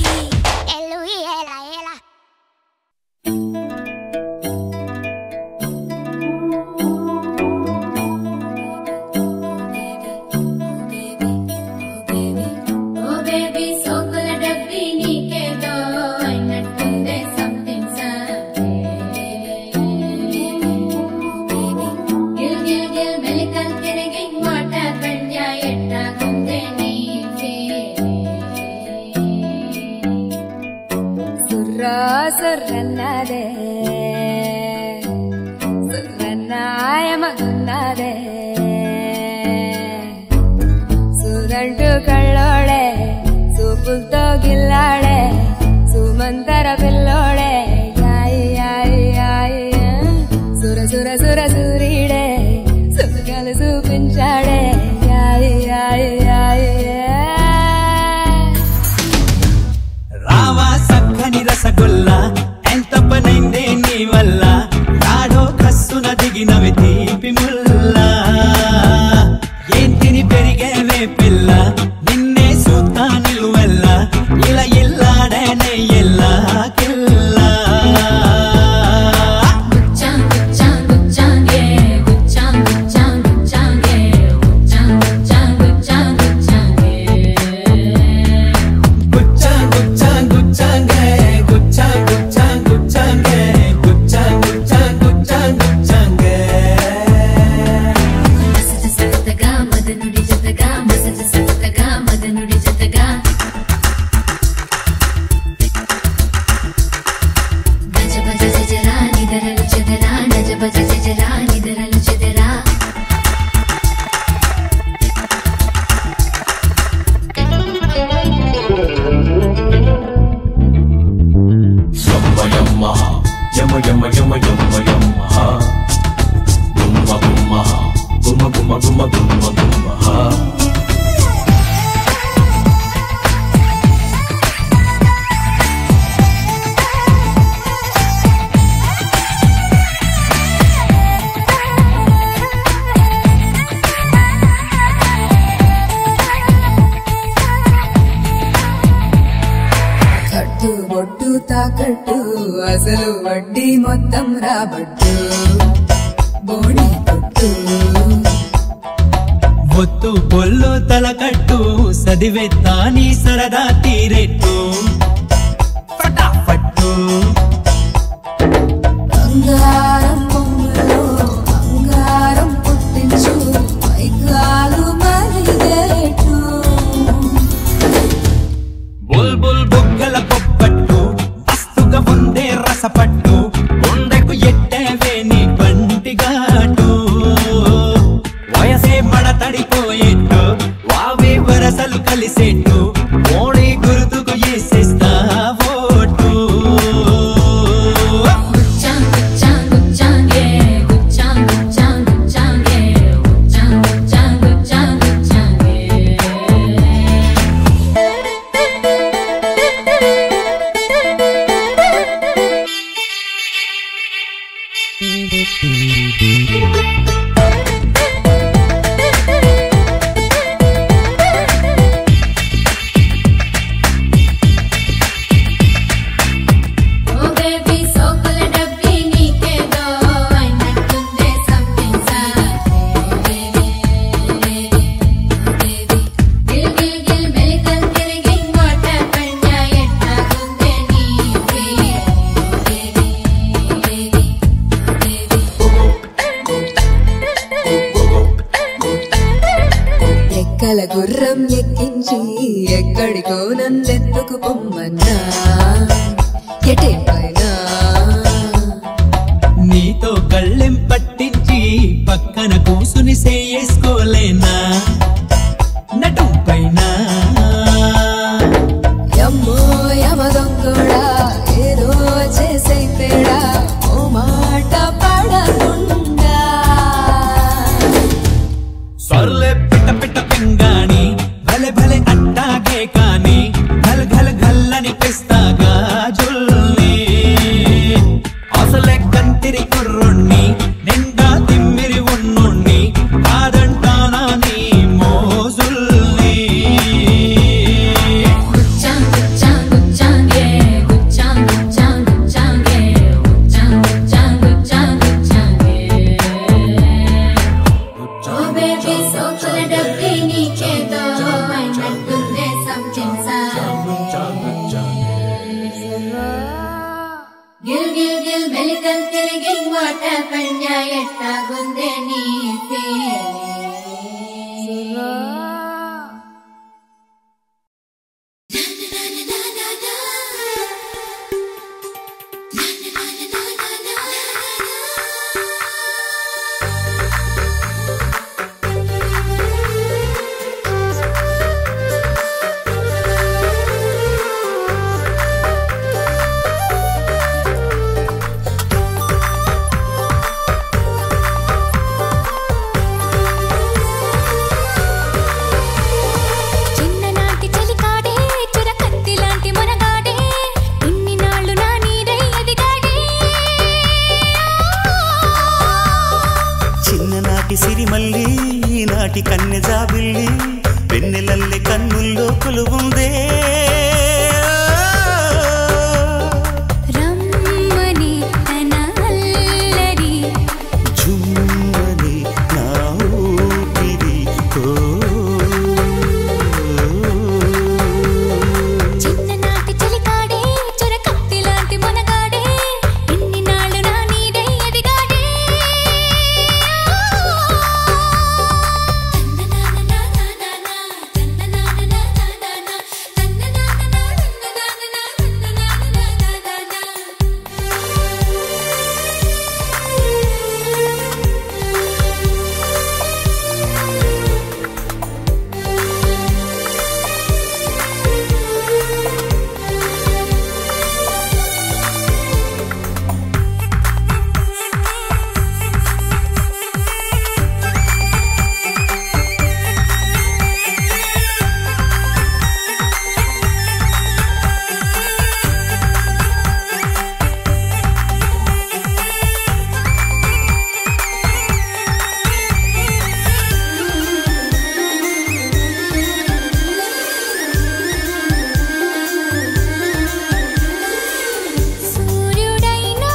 ఓ బేబీ సోకుల డబ్బి నీకేదో అయినట్టుందే సంథింగ్ గిల్ గిల్ గిల్ మెలికల్ తిరిగి మాట కన్యా ఎట్టాగుందే నీ సుర్రా సుర్రన్నదే సుర్రన్నాయ మగున్నదే సుదంటు కళ్ళోడే సూపులతో గిల్లాడే సుమంతర పిల్లోడే యాయి యాయి యాయి సుర సుర సుర సూరీడే సుఖాలు చూపించాడే యాయి యాయి యాయి రావా సక్కని రసగుల్ల ఎంత పనైందే నీ వల్ల కొట్టినవి తీపి ముల్లా ఏం తిని పెరిగేవే పిల్ల నిన్నే సూతా నిలువెల్ల ఇలా ఇల్లాడనే ఎల్లా కిల్లా గుచ్చాం గుచ్చాం గుచ్చాంగే గుచ్చాం గుచ్చాం గుచ్చాంగే గుచ్చాం గుచ్చాం గుచ్చాం గుచ్చాంగే గుచ్చా గుచ్చా గుచ్చాంగే గుచ్చా గుచ్చా గుచ్చాంగే గుచ్చా గుచ్చా గుచ్చా గుచ్చాంగే మసజ సతగా మదనుడి జతగా మసజ సతగా మదనుడి జతగా గజ భజ జజరా నిదరలు చెదరా గజ భజ జజరా నిదరలు చెదరా Yumma yumma yumma yumma yumma ha. Gumma gumma ha. Gumma gumma gumma gumma gumma ha. కట్టు బొట్టు తాకట్టు అసలు వడ్డీ మొత్తం రాబట్టు బోడి కొట్టు ఒత్తు పొల్లు తలకట్టు సదివెత్తా నీ సరదా తీరెట్టు ఫటాఫట్టు బంగారం బొమ్మలో బంగారం పుట్టించు పైకాలు మరిగేటు బుల్ బుల్ బుగ్గల పొప్పట్టు మస్తుగా ఉందే రసపట్టు గుండెకు ఎట్టేవే నీ పంటి ఘాటు వయసే మడతడిపోయేట్టు వావే వరసలు కలిసేట్టు మోడీ గుర్తుకు వేసేస్తా ఓటు గుచ్చాం గుచ్చాం గుచ్చాంగే గుచ్చాం గుచ్చాం గుచ్చాంగే గుచ్చాం గుచ్చాం గుచ్చాం గుచ్చాంగే ఓ బేబీ సోకుల డబ్బి నీకేదో అయినట్టుందే something sir oh baby oh baby గిల్ గిల్ గిల్ మెలికల్ తిరిగి వాటర్ పడ్డా ఎట్టాగుందే నీకే oh baby oh baby oh baby ఎక్కల గుర్రం ఎక్కించి ఎక్కడికో నన్నెత్తుకు పొమ్మన్నా ఎటే పైనా నీతో కళ్ళెం పట్టించి పక్కన కూసుని సేయేసుకోలేనా నటు పైన యమ్మో యమదొంగోడా ఏదో చేసే తేడా ఓ మాట పడకుండా సర్లే పిట్ట పిట్ట పింగాణి భలే భలే అట్టాగే కాని ఘల్ ఘల్ ఘల్లని పిస్తాగా జుల్ని అసలే కంతిరి కుర్రుణ్ణి నిండా తిమ్మిరి ఉన్నుణ్ణి చిన్ననాటి సిరిమల్లి ఈనాటి కన్నె జాబిల్లి వెన్నెలల్లె కన్నుల్లో కొలువుందే రమ్మని తన అల్లరి జుమ్మని నా ఊపిరి ఓ. చిన్ననాటి చలికాడే చొరకత్తి లాంటి మొనగాడే ఇన్ని నాళ్ళు నా నీడై ఎదిగాడే సూర్యుడైనా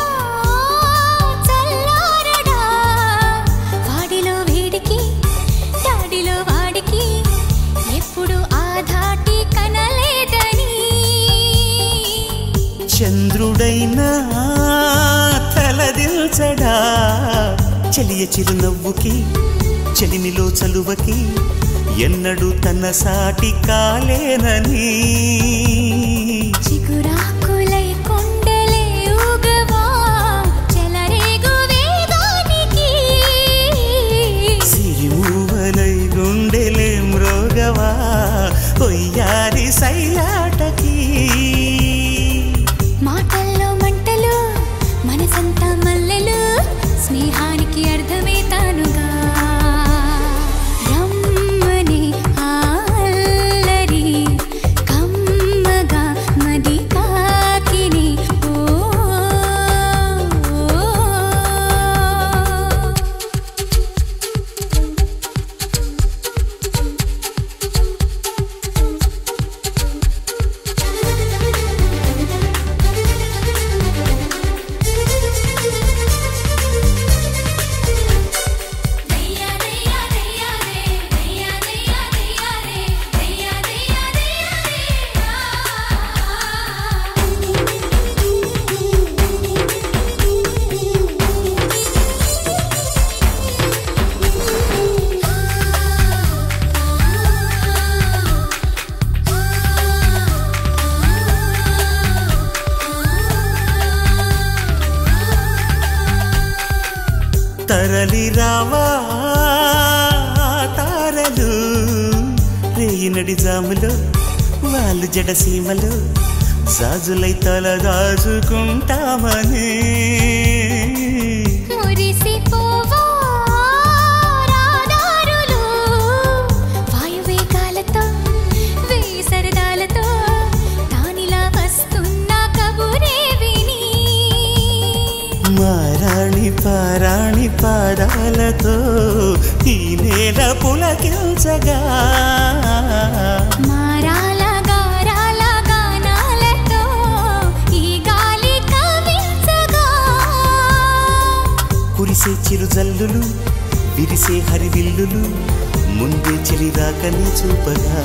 చల్లారడా వాడిలో వేడికి దాడిలో వాడికి ఎప్పుడు ఆ ధాటి కనలేదని చంద్రుడైనా తలదిల్చడా చెలియ చిరునవ్వుకి చెలిమిలో చలువకి ఎన్నడూ తన సాటి కాలేనని చిగురాకులై కొండలే ఊగవా చెలరేగు వేగానికి సిరిమూవలై గుండెలే మ్రోగవా ఒయ్యారి సయ్యాటకి మాటల్లో మంటలు మనసంతా మల్లెలు స్నేహానికి అర్థమే తానుగా రమ్మని ఆ అల్లరి కమ్మగా మది కాకిని ఓ తరలి రావా తారలు రేయినడి జాములో వాళ్ళు జడసీమలు జాజులై తల దాచుకుంటామని మురిసిపోవా రాదారులు వాయువేగాలతో వేయి సరదాలతో దానిలా వస్తున్న కబురే విని మారాణి పారాణి పాదాలతో ఈ నేల పులకించగా మారాల గారాల గానాలతో ఈ గాలి కవించగా కురిసే చిరుజల్లులు విరిసే హరివిల్లులు ముందే చెలి రాకని చూపగా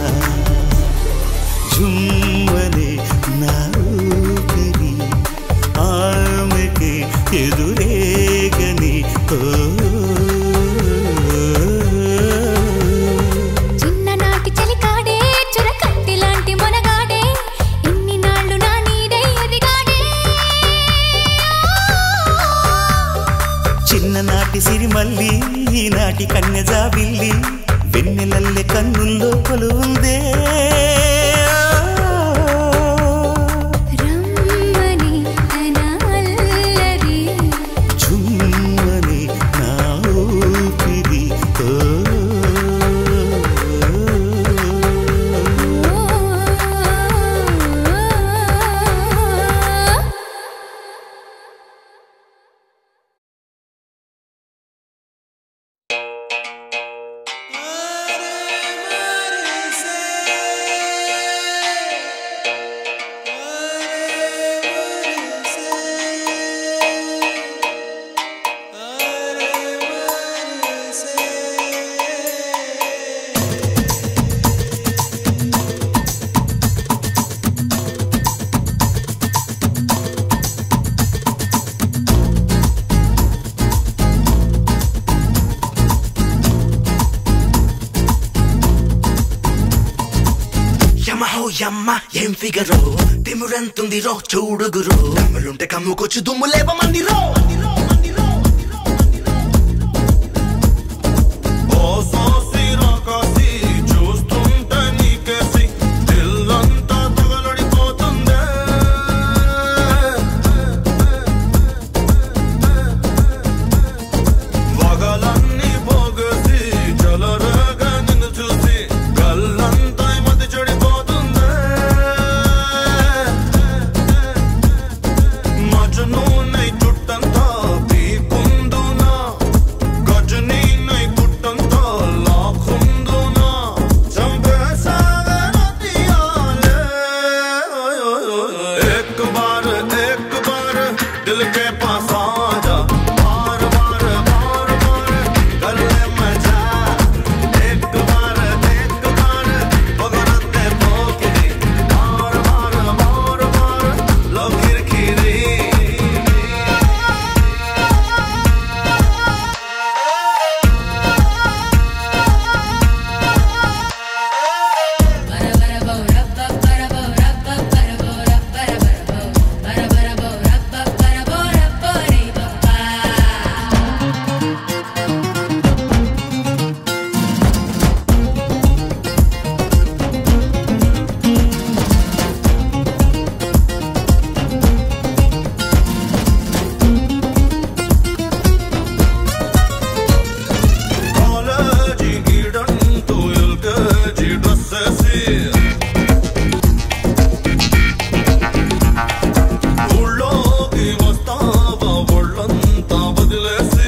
జుమ్మనే నా ఊపిరి ఆమెకి ఎదురేగని ఓ చిన్ననాటి చలికాడే చురకత్తి లాంటి మొనగాడే ఇన్ని నాళ్ళు నా నీడై ఎదిగాడే చిన్ననాటి సిరిమల్లి ఈనాటి కన్నె జాబిల్లి వెన్నెలల్లె కన్నుల్లో కొలువుందే రమ్మని తన అల్లరి ఝుమ్మని నా ఊపిరి ఓ. ఓ యమ్మ ఏం ఫిగరో తిమురెంతుంది రో చూడుగురు దమ్ములుంటే కమ్ముకొచ్చు దుమ్ము లేవమంది రో ఓ సోసి రాకాసి చూస్తుంటే నీకేసి దిల్లంతా తగలడిపోతుందే వగలన్నీ పోగేసి చలరగా నిన్ను చూసి గల్లంతా మతి చెడిపోతుందే మజను నై చుట్టంతా పీకుందునా గజనీ నై గుట్టంతా లాక్కుందునా చంపేసావే నదియాలే एक बार एक बार दिल के पास आ जा बार बार बार बार गले में जा एक बार एक बार पगड़ते पोकिरी बार बार बार बार लो किरकिरी కాలేజీ ఈడంటూ ఎల్కేజీ డ్రెస్ వేసి ఊళ్ళోకి వస్తావా ఒళ్ళంతా వదిలేసి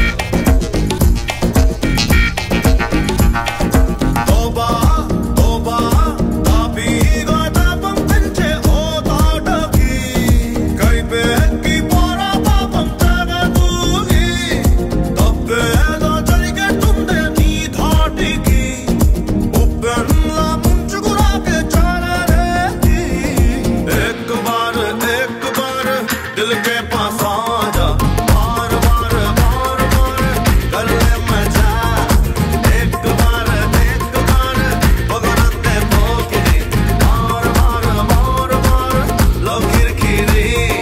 తోబా తోబా తాపీగా తాపం పెంచే ఓ తాటకి కైపెక్కి పోరా పాపం తగదూగి తప్పేదో జరిగేస్తుంది నీ ధాటికి ఉప్పెన్లా ముంచుకురాకే చాలరేకి एक बार एक बार दिल के पास आ जा बार बार बार बार गले में जा एक बार एक बार पगड़ते पोकिरी बार बार बार बार लो किरकिरी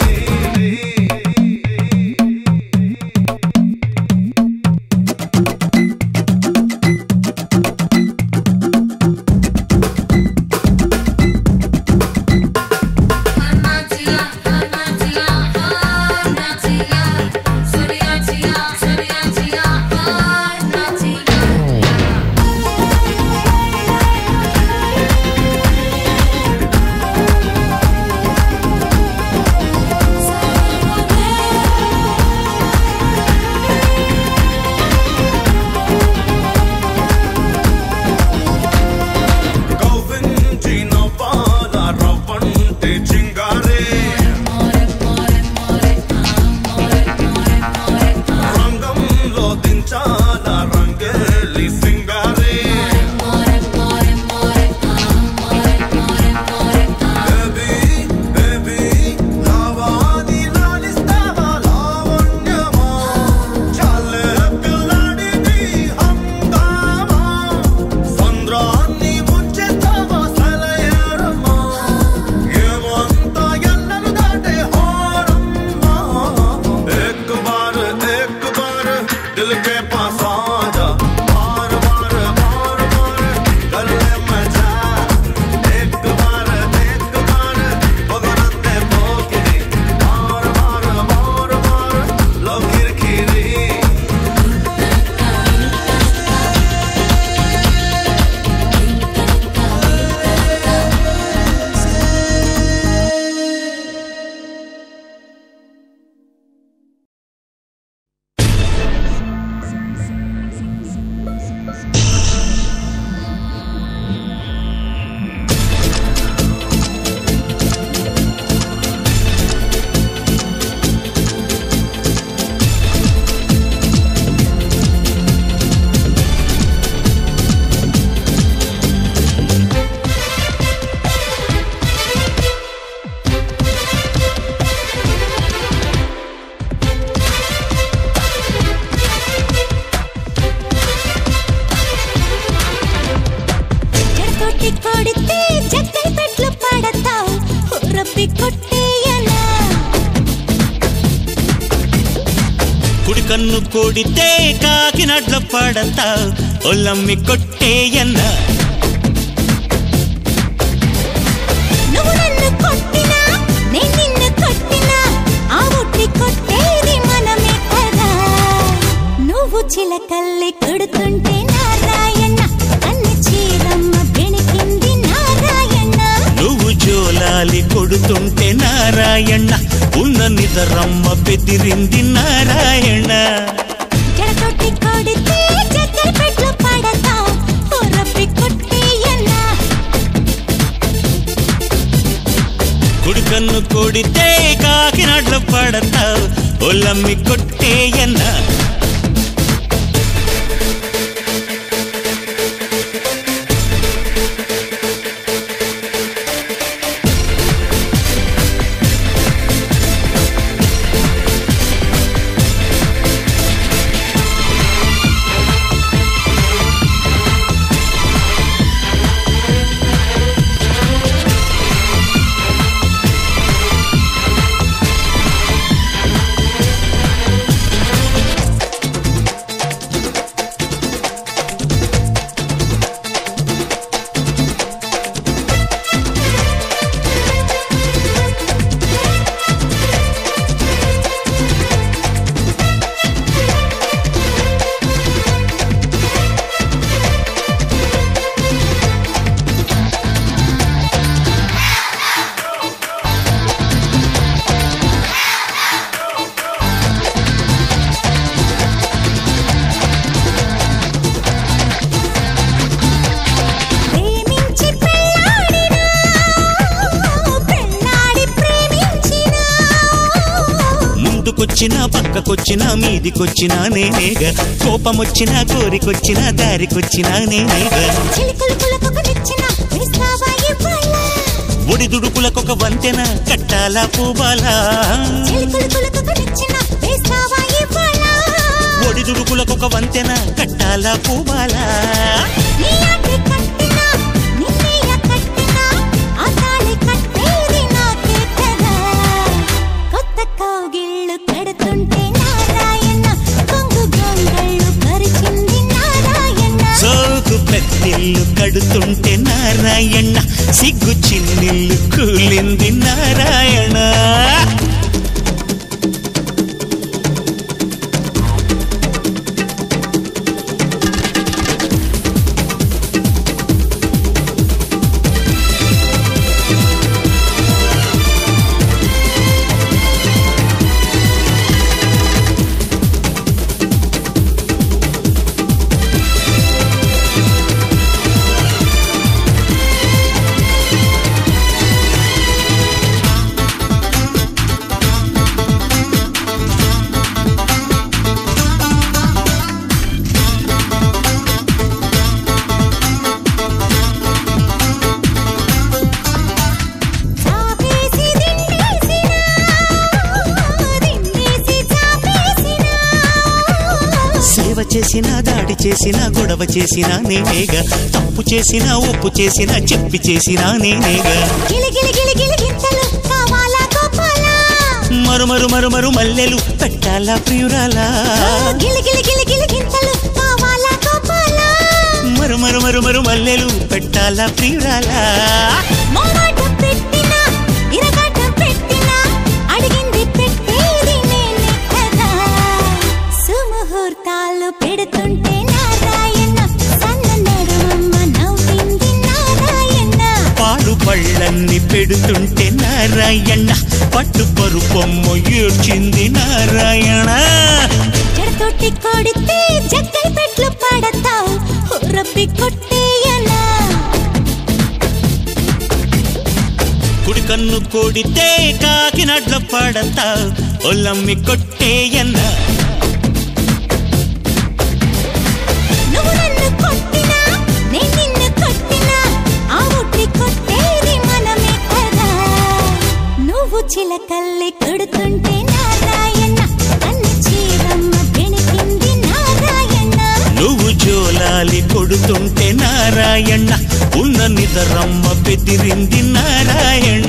కౌవించి నవ్వాల రవ్వంటి చింగారే రంగంలో దించాల రంగేలి సింగారే బేబీ బేబీ లావాది లాలిస్తావా లావణ్యమా చాలే పిల్లాడిది హంగామా సంద్రాన్ని ముంచెత్తావా సలయేరమ్మా ఏమంత ఎన్నలు దాటే హారమ్మా एक बार एक बार दिल के पास आ जा కన్ను కొడితే కాకినాడ్ల పడతా ఒల్లమ్మి కొట్టేయన్న నువ్వు నన్ను కొట్టినా నేను నిన్ను కొట్టినా ఆ ఒట్టి కొట్టేది మనమే కదా నువ్వు చిలకల్లి కొడుతుంటే నారాయణ అన్ని చీరమ్మ బెణికింది నారాయణ నువ్వు జోలాలి కొడుతుంటే నారాయణ ఉన్న నిదరమ్మ బెదిరింది నారాయణ జడతోటి కొడితే చక్కెర పెట్లు పడతా రప్పి కొట్టేయన్నా కుడి కన్ను కొడితే కాకినాడ్ల పడతా ఒల్లమ్మి కొట్టేయన్న ప్రేమించి పెళ్ళాడినా పెళ్ళాడి ప్రేమించినా ముందుకొచ్చినా పక్కకొచ్చినా మీదికొచ్చినా నేనేగా కోపమొచ్చినా కోరికొచ్చినా దారికొచ్చినా నేనేగా చిలుకలు పులకొక నిచ్చిన వేస్తావా ఇవ్వాల ఒడిదుడుకులకొక వంతెన కట్టాలా పూబాలా చిలుకలు పులకొక నిచ్చిన వేస్తావా ఇవ్వాల ఒడిదుడుకులకొక వంతెన కట్టాలా పూబాలా నీ ఆటే కట్టినా నిన్నయ్య కట్టినా ఆ తాళి కట్టేది నాకే కదా కొత్త కౌగిళ్ళు కడుతుంటే నారాయణ కొంగు గొంగళ్ళు పరిచింది నారాయణ సోకు పెద్దిల్లు కడుతుంటే నారాయణ సిగ్గు చిన్నిల్లు కూలింది నారాయణ చాపేసి దిండేసినా దిండేసి చాపేసినా సేవ చేసినా దాడి చేసినా గొడవ చేసినా నేనేగా తప్పు చేసినా ఒప్పు చేసినా చెప్పి చేసినా నేనేగా గిలి గిలి గిలి గిలి గింతలు కావాలా గోపాలా మరు మరు మరు మరు మల్లెలు పెట్టాలా ప్రియురాలా గిలి గిలి గిలి గిలి గింతలు కావాలా గోపాలా మరు మరు మరు మరు మల్లెలు పెట్టాలా ప్రియురాలా మోమాట పెట్టినా ఇరగాట పెట్టినా అడిగింది పెట్టేది నేనే కదా సుముహూర్తాలు పెడుతుంటే నారాయణ సన్న నడుమమ్మ నవ్వింది నారాయణ పాలు పళ్ళన్ని పెడుతుంటే నారాయణ పట్టు పరుపొమ్మ ఏడ్చింది నారాయణ జడతోటి కొడితే జక్కై పెట్లు పడతావు రబ్బి కొట్టేయనా కుడి కన్ను కొడితే కాకినాడ్ల పడతా ఒల్లమ్మి కొట్టేయన్న నువ్వు నన్ను కొట్టినా నేను నిన్ను కొట్టినా ఆ ఒట్టి కొట్టేది మనమే కదా నువ్వు చిలకల్లి కొడుతుంటే నారాయణ అన్ని చీరమ్మ బెణికింది నారాయణ నువ్వు జోలాలి కొడుతుంటే నారాయణ ఉన్న నిదరమ్మ బెదిరింది నారాయణ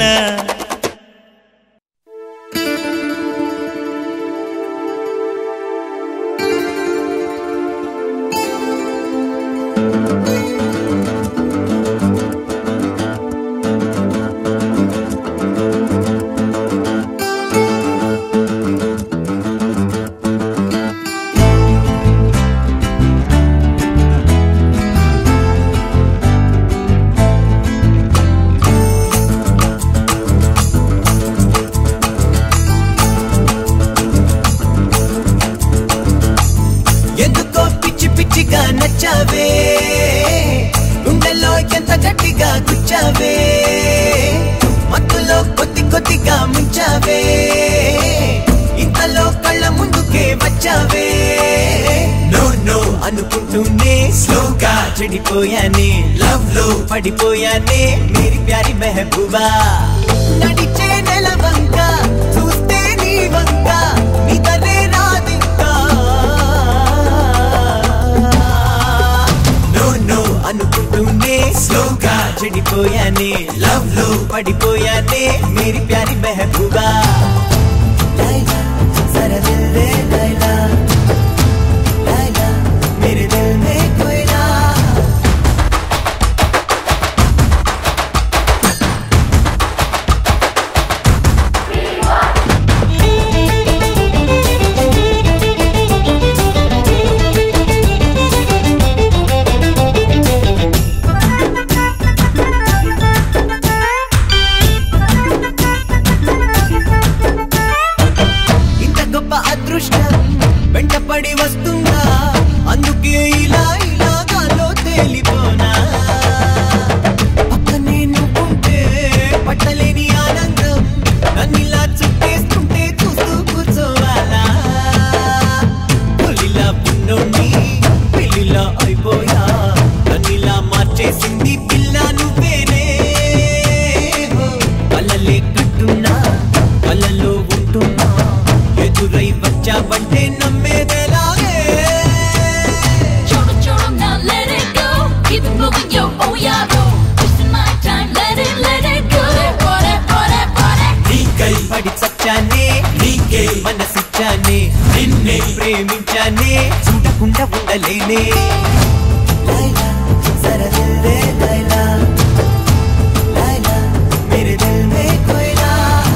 వచ్చావే గుండెల్లో ఎంత గట్టిగా గుచ్చావే మత్తులో కొద్ది కొద్దిగా ముంచావే ఇంతలో కళ్ళ ముందుకే వచ్చావే నో నో అనుకుంటూనే స్లోగా చెడిపోయానే లవ్ లో పడిపోయానే మేరీ ప్యారి మెహబూబా నడిచే నెల వంక చూస్తే నీ వంక నిదరే రాదింకా నో నో అనుకుంటూనే స్లోగా చెడిపోయానే లవ్ లో పడిపోయానే మేరీ ప్యారి మెహబూబా లైలా జరా దిల్ దే లైలా లైలా मेरे दिल में कोयला ఇంత గొప్ప అదృష్టం వెంటపడి వస్తుందా అందుకే ఇలా ఇలా గాలో తేలిపోనా పక్కనే నువ్వుంటే పట్టలేని ఆనందం నన్నిలా చుట్టేస్తుంటే చూస్తూ కూర్చోవాలా తొలిలా పున్నోని పెళ్లిలా అయిపోయా నన్నిలా మార్చేసింది పిల్ల నువ్వేనే వలలే కట్టున్నా వలలో ఉంటున్నా ఎదురై వచ్చావంటే నమ్మేదెలాగే Choro, choro, now let it go. Keep it moving, yo, oh yeah, bro. Wasting my time, let it, let it go. Bore, bore, bore. నీకై పడి చచ్చానే నీకే మనసిచ్చానే నిన్నే ప్రేమించానే చూడకుండా ఉండలేనే లైలా జరా దిల్ దే లైలా లైలా మేరే దిల్ మే కోయలా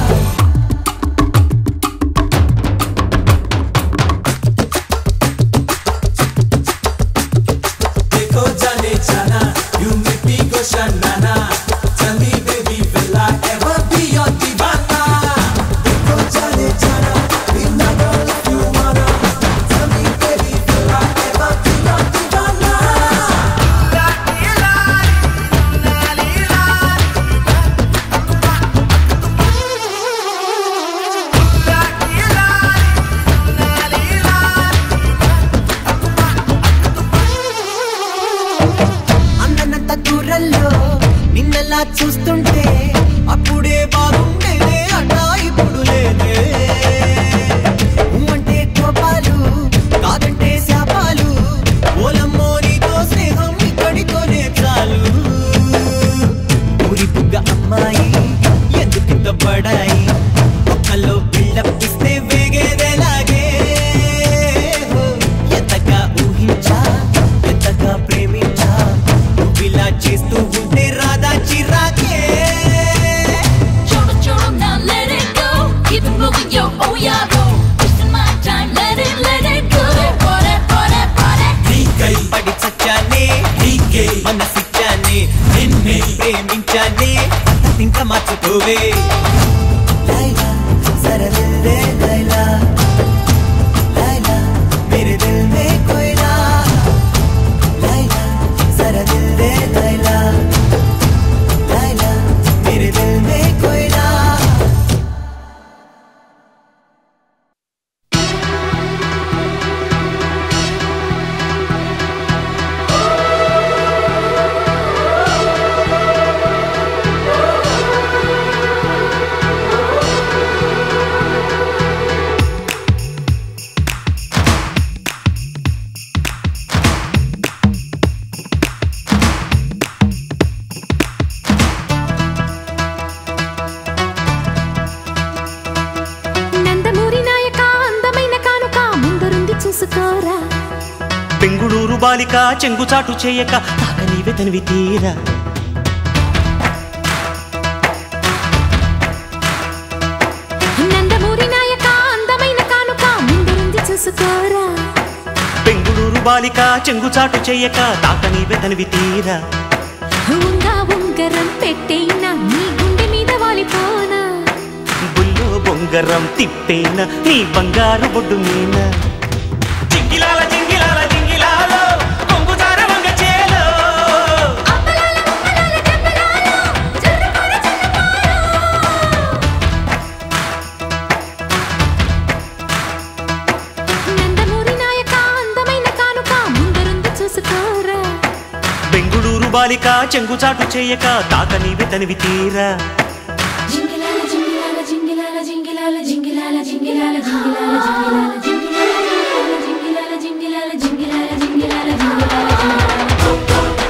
देखो जाने जाना you make me go shanana tell me baby will I ever be your divana देखो जाने जाना बिना girl if you wanna tell me baby will I ever be your divana అందనంత దూరంలో నిన్నలా చూస్తుంటే అప్పుడే బాగుండేదే అన్నా ఇప్పుడు లేదే అంటే కోపాలు కాదంటే శాపాలు ఓలమ్మో నీతో స్నేహం ఇక్కడితోనే చాలు ఊరి బుగ్గ అమ్మాయి ఎందుకింత పడాయి ఒక్కలో బిల్డప్ ఇస్తే వేగేదేలాగే ఎంతగా ఊహించా ఎంతగా ప్రేమించా నువ్విలా చేస్తూ ఉంటే రాదా చిరాకే Choro, choro, now let it go. Keep it moving, yo, oh yeah, bro. Wasting my time, let it, let it go. Bore, bore, bore. నీకై పడి చచ్చానే నీకే మనసిచ్చానే నిన్నే ప్రేమించానే ఇంకా మార్చుకోవే లైలా జరా దిల్ దే లైలా లైలా మేరే దిల్ మే కోయలా లైలా జరా దిల్ దే లైలా లైలా మేరే దిల్ మే కోయలా నందమూరి నాయక అందమైన కానుక ముందరుంది చూసుకోరా బెంగుళూరు బాలిక చెంగుచాటు చేయక తాక నీవే తనివి తీరా నందమూరి నాయక అందమైన కానుక ముందరుంది చూసుకోరా బెంగుళూరు బాలిక చెంగుచాటు చేయక తాక నీవే తనివి తీరా ఉంగా ఉంగరం పెట్టేనా నీ గుండె మీద వాలిపోనా బుల్లో బొంగరం తిప్పేన నీ బంగారు బొడ్డు మీన జింగిలాల జింగిలాల జింగిలాలో కొంగుజార బాలిక చెంగుచాటు చేయక తాక నీవి తనివి తీరా జింగిలాల జింగిలాల జింగిలాల జింగిలాల జింగిలాల జింగిలాల జింగిలాల జింగిలాల జింగిలాల జింగిలాల జింగిలాల జింగిలాల జింగిలాల జింగిలాల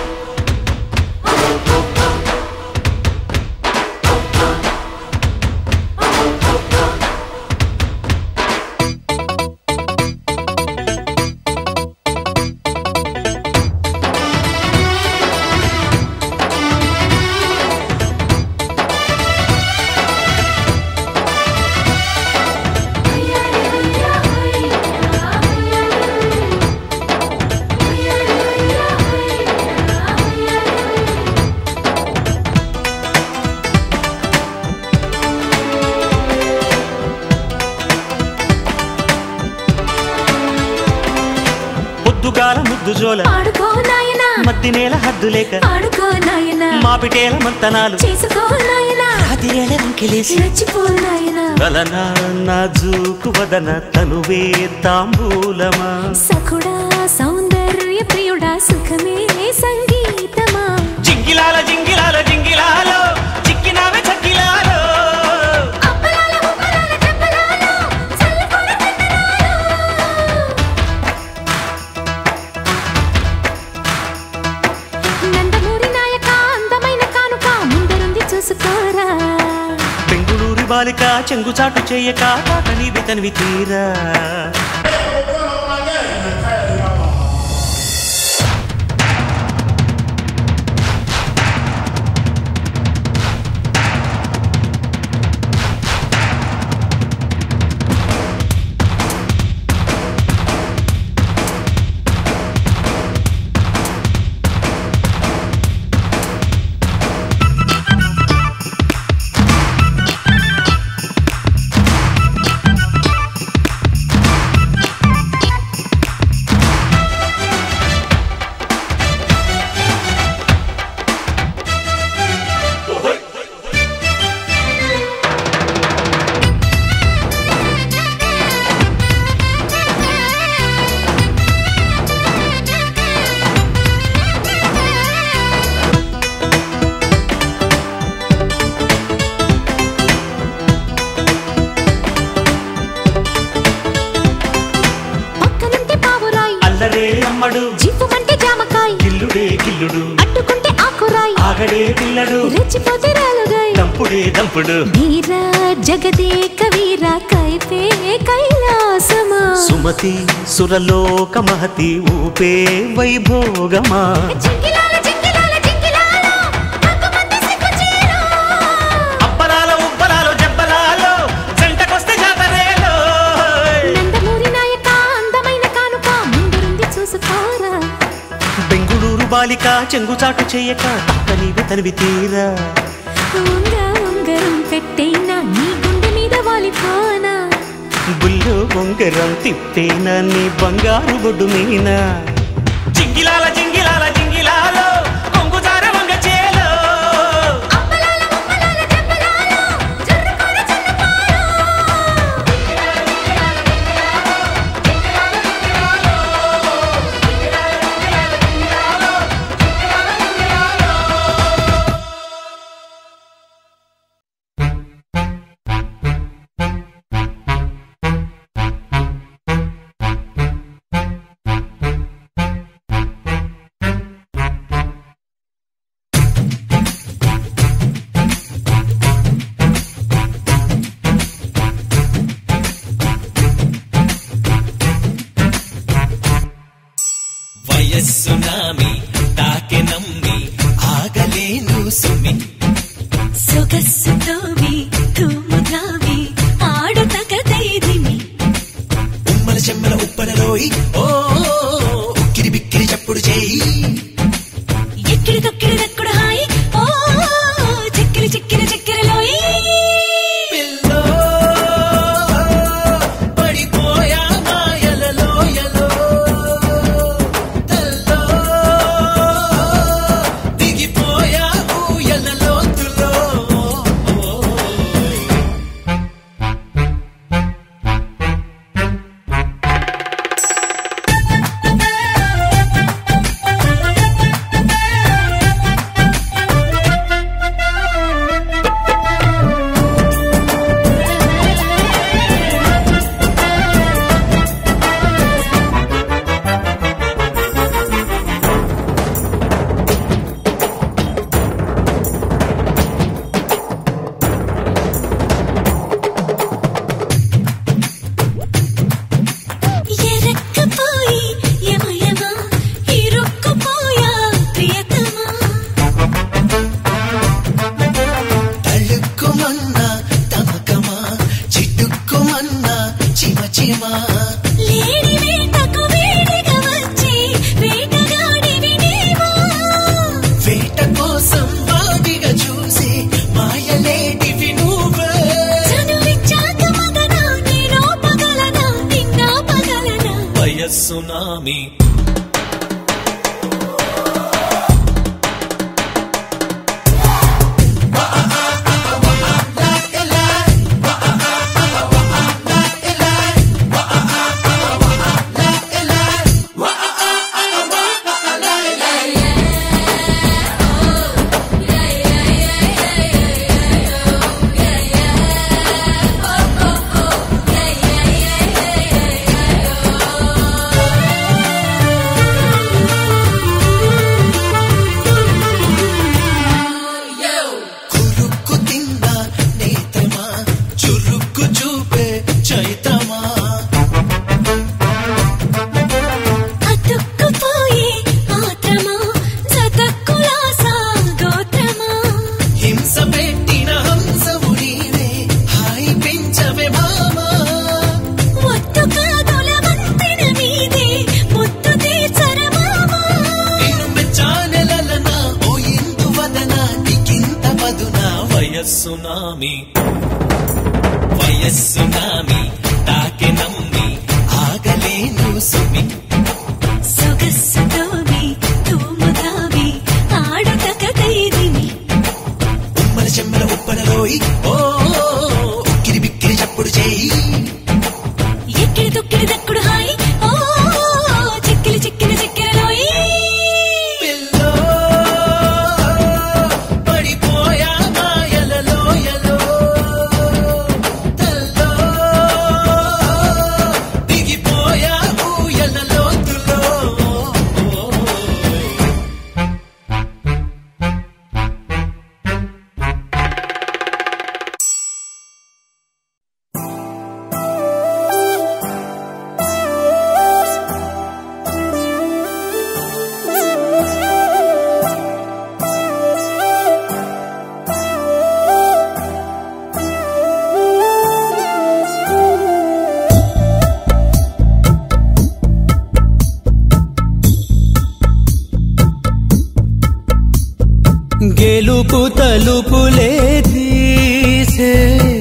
పొద్దుగాల ముద్దు జోల ఆడుకో నాయనా మద్ది నేల హద్దు లేక ఆడుకో నాయనా మాపిటేల మంతనాలు చేసుకో నాయనా రాతిరేళ రంకెలేసి రెచ్చిపో నాయనా కలనా నాజూకు వదన తనువే తాంబూలమా సఖుడా సౌందర్య ప్రియుడా సుఖమే సంగీతమా జింగిలాల జింగిలాల జింగిలాలో చిక్కినావే చక్కిలాలో అప్పలాల ఉప్పలాల చెప్పలాలో చల్లకొర నందమూరి నాయక అందమైన కానుక ముందరుంది చూసుకోరా బెంగుళూరు బాలిక చెంగుచాటు చేయక తాక నీవి తనివి తీరా పక్కనుంటే పావురాయి అల్లరే అమ్మడు జిప్పుమంటే జామకాయ గిల్లుడే గిల్లుడు అడ్డుకుంటే ఆకురాయి ఆగడే పిల్లడు రెచ్చిపోతే రాలుగాయి దంపుడే దంపుడు వీరా జగదేక వీరా కైపే కైలాసమా సుమతి సురలోక మహతి ఊపే వైభోగమా జింగిలాల జింగిలాల జింగిలాలో హక్కుమంది సిగ్గుచీలో. అప్పలాలో ఉప్పలాలో జబ్బలాలో జంటకొస్తే జాతరేలో నందమూరి నాయక అందమైన కానుక ముందురుంది చూసుకోరా బెంగుళూరు బాలిక చెంగుచాటు చేయక తాక నీవి తనివి తీరా ఉంగ ఉంగరం పెట్టైనా నీ గుండె మీద వాలిపోనా బుల్లు బొంగరం తిప్పేనా నీ బంగారు బొడ్డు మీనా జింగిలాల జింగిలాల జింగిలాలో కొంగు జార వంగ చేలో అప్పలాల ఉప్పలాల జబ్బలాలో జుర్రుకోర చిన్నపాలో. సునామీ కురుక్కు తిన్న నేత్రమా చురుక్కు చూపే చైత్రమా అతుక్కుపోయే ఆత్రమా జతక్కులాసా గోత్రమా హింస పెట్టిన హంసవు నీవే హాయి పెంచవే మామా ఒత్తు కాదుల వంతెన మీదే ముత్తు తీర్చరమామా నిన్ను మెచ్చానెలలనా ఓ ఇందు వదన నీకింత పదునా వయస్సు నామి వయస్సు నామి తాకె నమ్మి ఆగలేను సుమి సొగస్సుతోని తూముదావి ఆడుత కథయిదిమి ఉమ్మల చెమ్మల ఉప్పలలోయి ఓ ఉక్కిరి బిక్కిరి చప్పుడు చేయి ఎక్కిడి దుక్కిడి దక్కుడు హాయి ఓ చిక్కిలి చిక్కిలి చిక్కిరలోయి పిల్లో పడిపోయా మాయలలో ఎలో తల్లో దిగిపోయా ఊయల లోతులో గెలుపు తలుపులే తీసే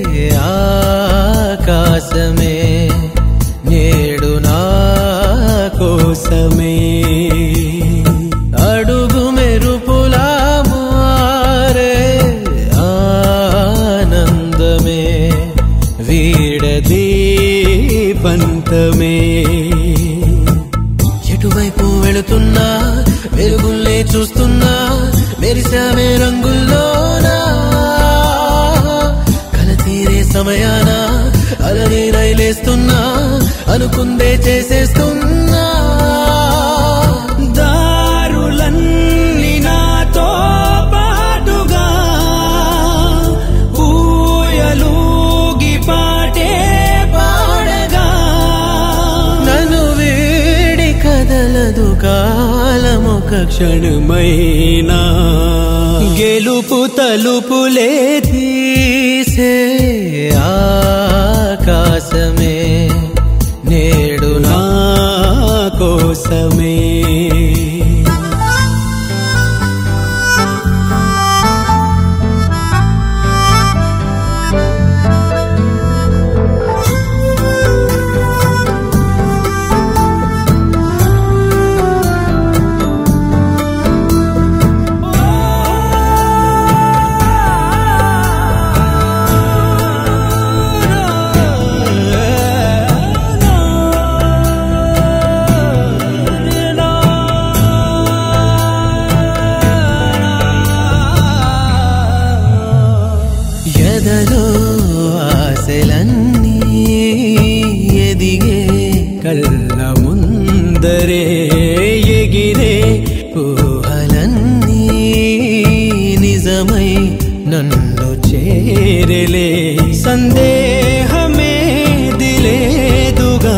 ఆకాశమే నేడు నా కోసమే అడుగు మెరుపులా మారే ఆనందమే వీడదీ పంతమే ఎటువైపు వెళుతున్నా వెలుగుల్లే చూస్తున్నా మెరిసామే రంగుల్లోనా కల తీరే సమయాన అలనే రైలేస్తున్నా అనుకుందే చేసేస్తున్నా దారులన్నీ నాతో పాటుగా ఊయలూగి పాటే పాడగా నన్ను వీడి కదలదు కాలమొక క్షణమైనా గెలుపు తలుపులే తీసే ఆకాశమే నేడు నా కోసమే ఎదలో ఆశలన్నీ ఎదిగే కళ్ళ ముందరే ఎగిరే ఊహలన్నీ నిజమై నన్ను చేరలే సందేహమే దిలేదుగా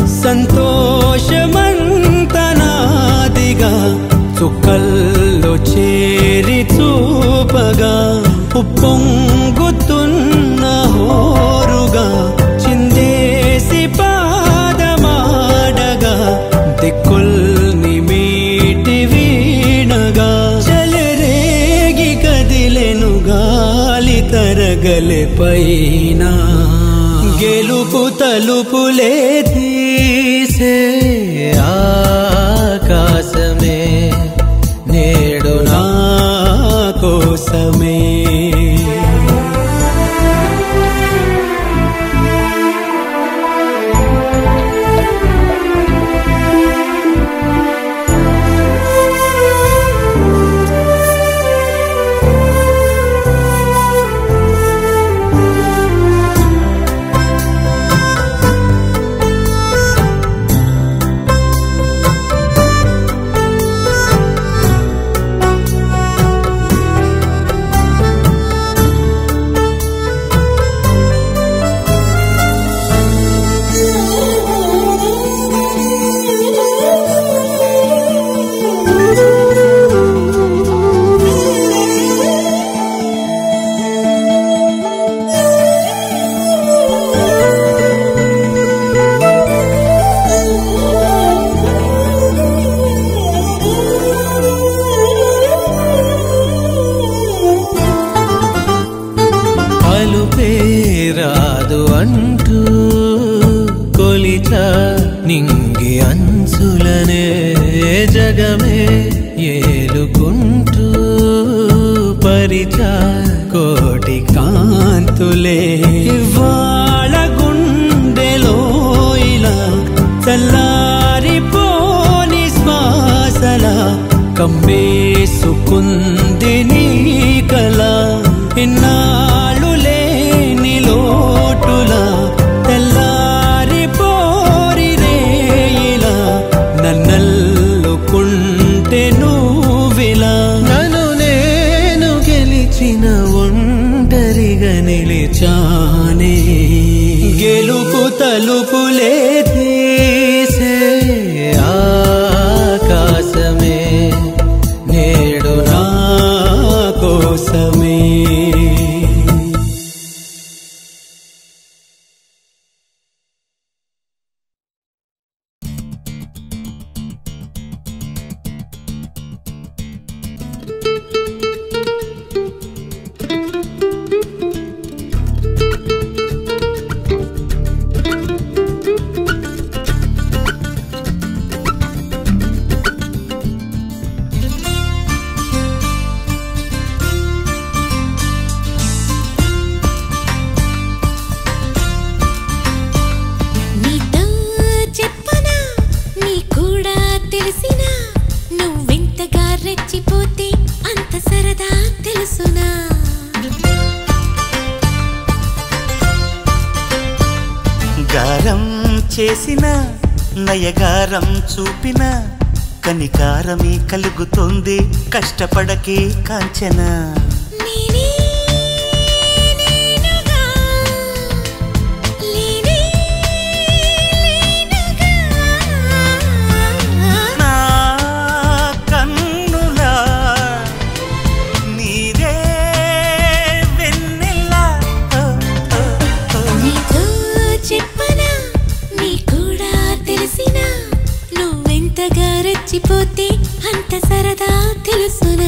సంతోషమంతనాదిగా చుక్కల్లో చేరి చూపగా ఉప్పొంగుతున్న హోరుగా చిందేసి పాదమాడగా దిక్కుల్ని మీటి వీణగా చెలరేగి కదిలెను గాలి తరగలే పైన గెలుపు తలుపులే తీసే ఆకాశమే నేడు నా కోసమే పలుపే రాదు అంటూ కొలిచ నింగి అంచులనే జగమే ఏలుకుంటూ పరిచ కోటి కాంతులే వాళ్ళ గుండెలో ఇలా చల్లారిపోని శ్వాసల కమ్మేసుకుంది నీ కల ఇన్నాళ్ళు లేని లోటులా తెల్లారి పోరి రేయిలా నన్నల్లుకుంటే నువ్విలా నన్ను నేను గెలిచిన ఒంటరిగా నిలిచానే గెలుపు తలుపులే తీసే ఆకాశమే నేడు నా కోసమే నీతో చెప్పనా నీ కూడా తెలిసినా నువ్వెంతగా రెచ్చిపోతే అంత సరదా తెలుసునా గారం చేసిన నయగారం చూపిన కనికారమే కలుగుతుంది కష్టపడకే కాంచన నేనే నేనుగా లేనే నా కన్నులా నీరే వెన్నెల నీతో చెప్పనా నీ కూడా తెలిసినా నువ్వెంతగా రెచ్చిపోతే అంత సరదా తెలుసునా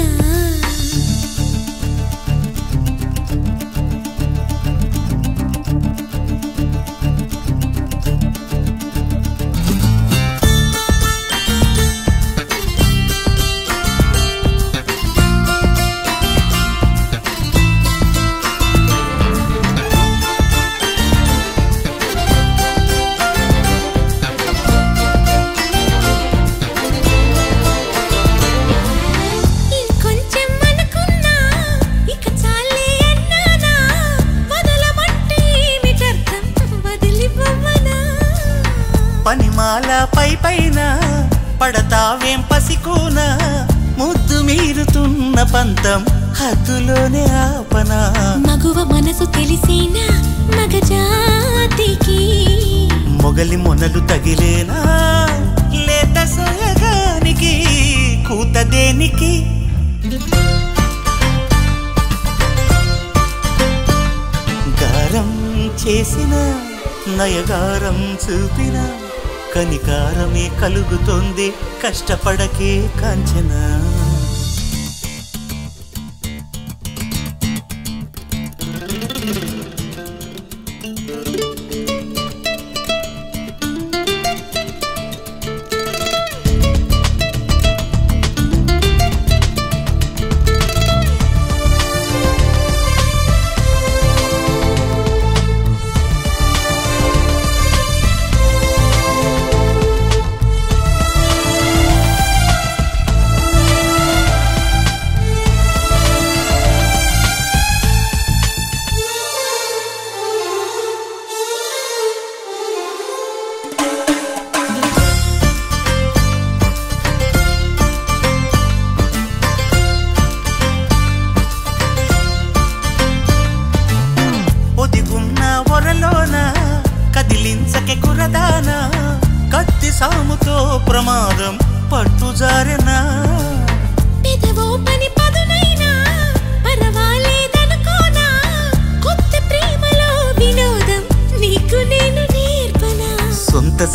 ఇంకొంచెం అనుకున్నా ఇక చాలే అన్నానా వదలమంటే ఏమిటర్థం వదిలిపోవనా పనిమాల పై పైన పడతావేం పసికోన ముద్దు మీరుతున్న పంతం హద్దులోనే ఆపనా మగువ మనసు తెలిసేనా మగజాతికి మొగలి మొనలు తగిలేనా లేత సోయగానికి కూత దేనికి గారం చేసిన నయగారం చూపిన కనికారమే కలుగుతోంది కష్టపడకే కాంచనా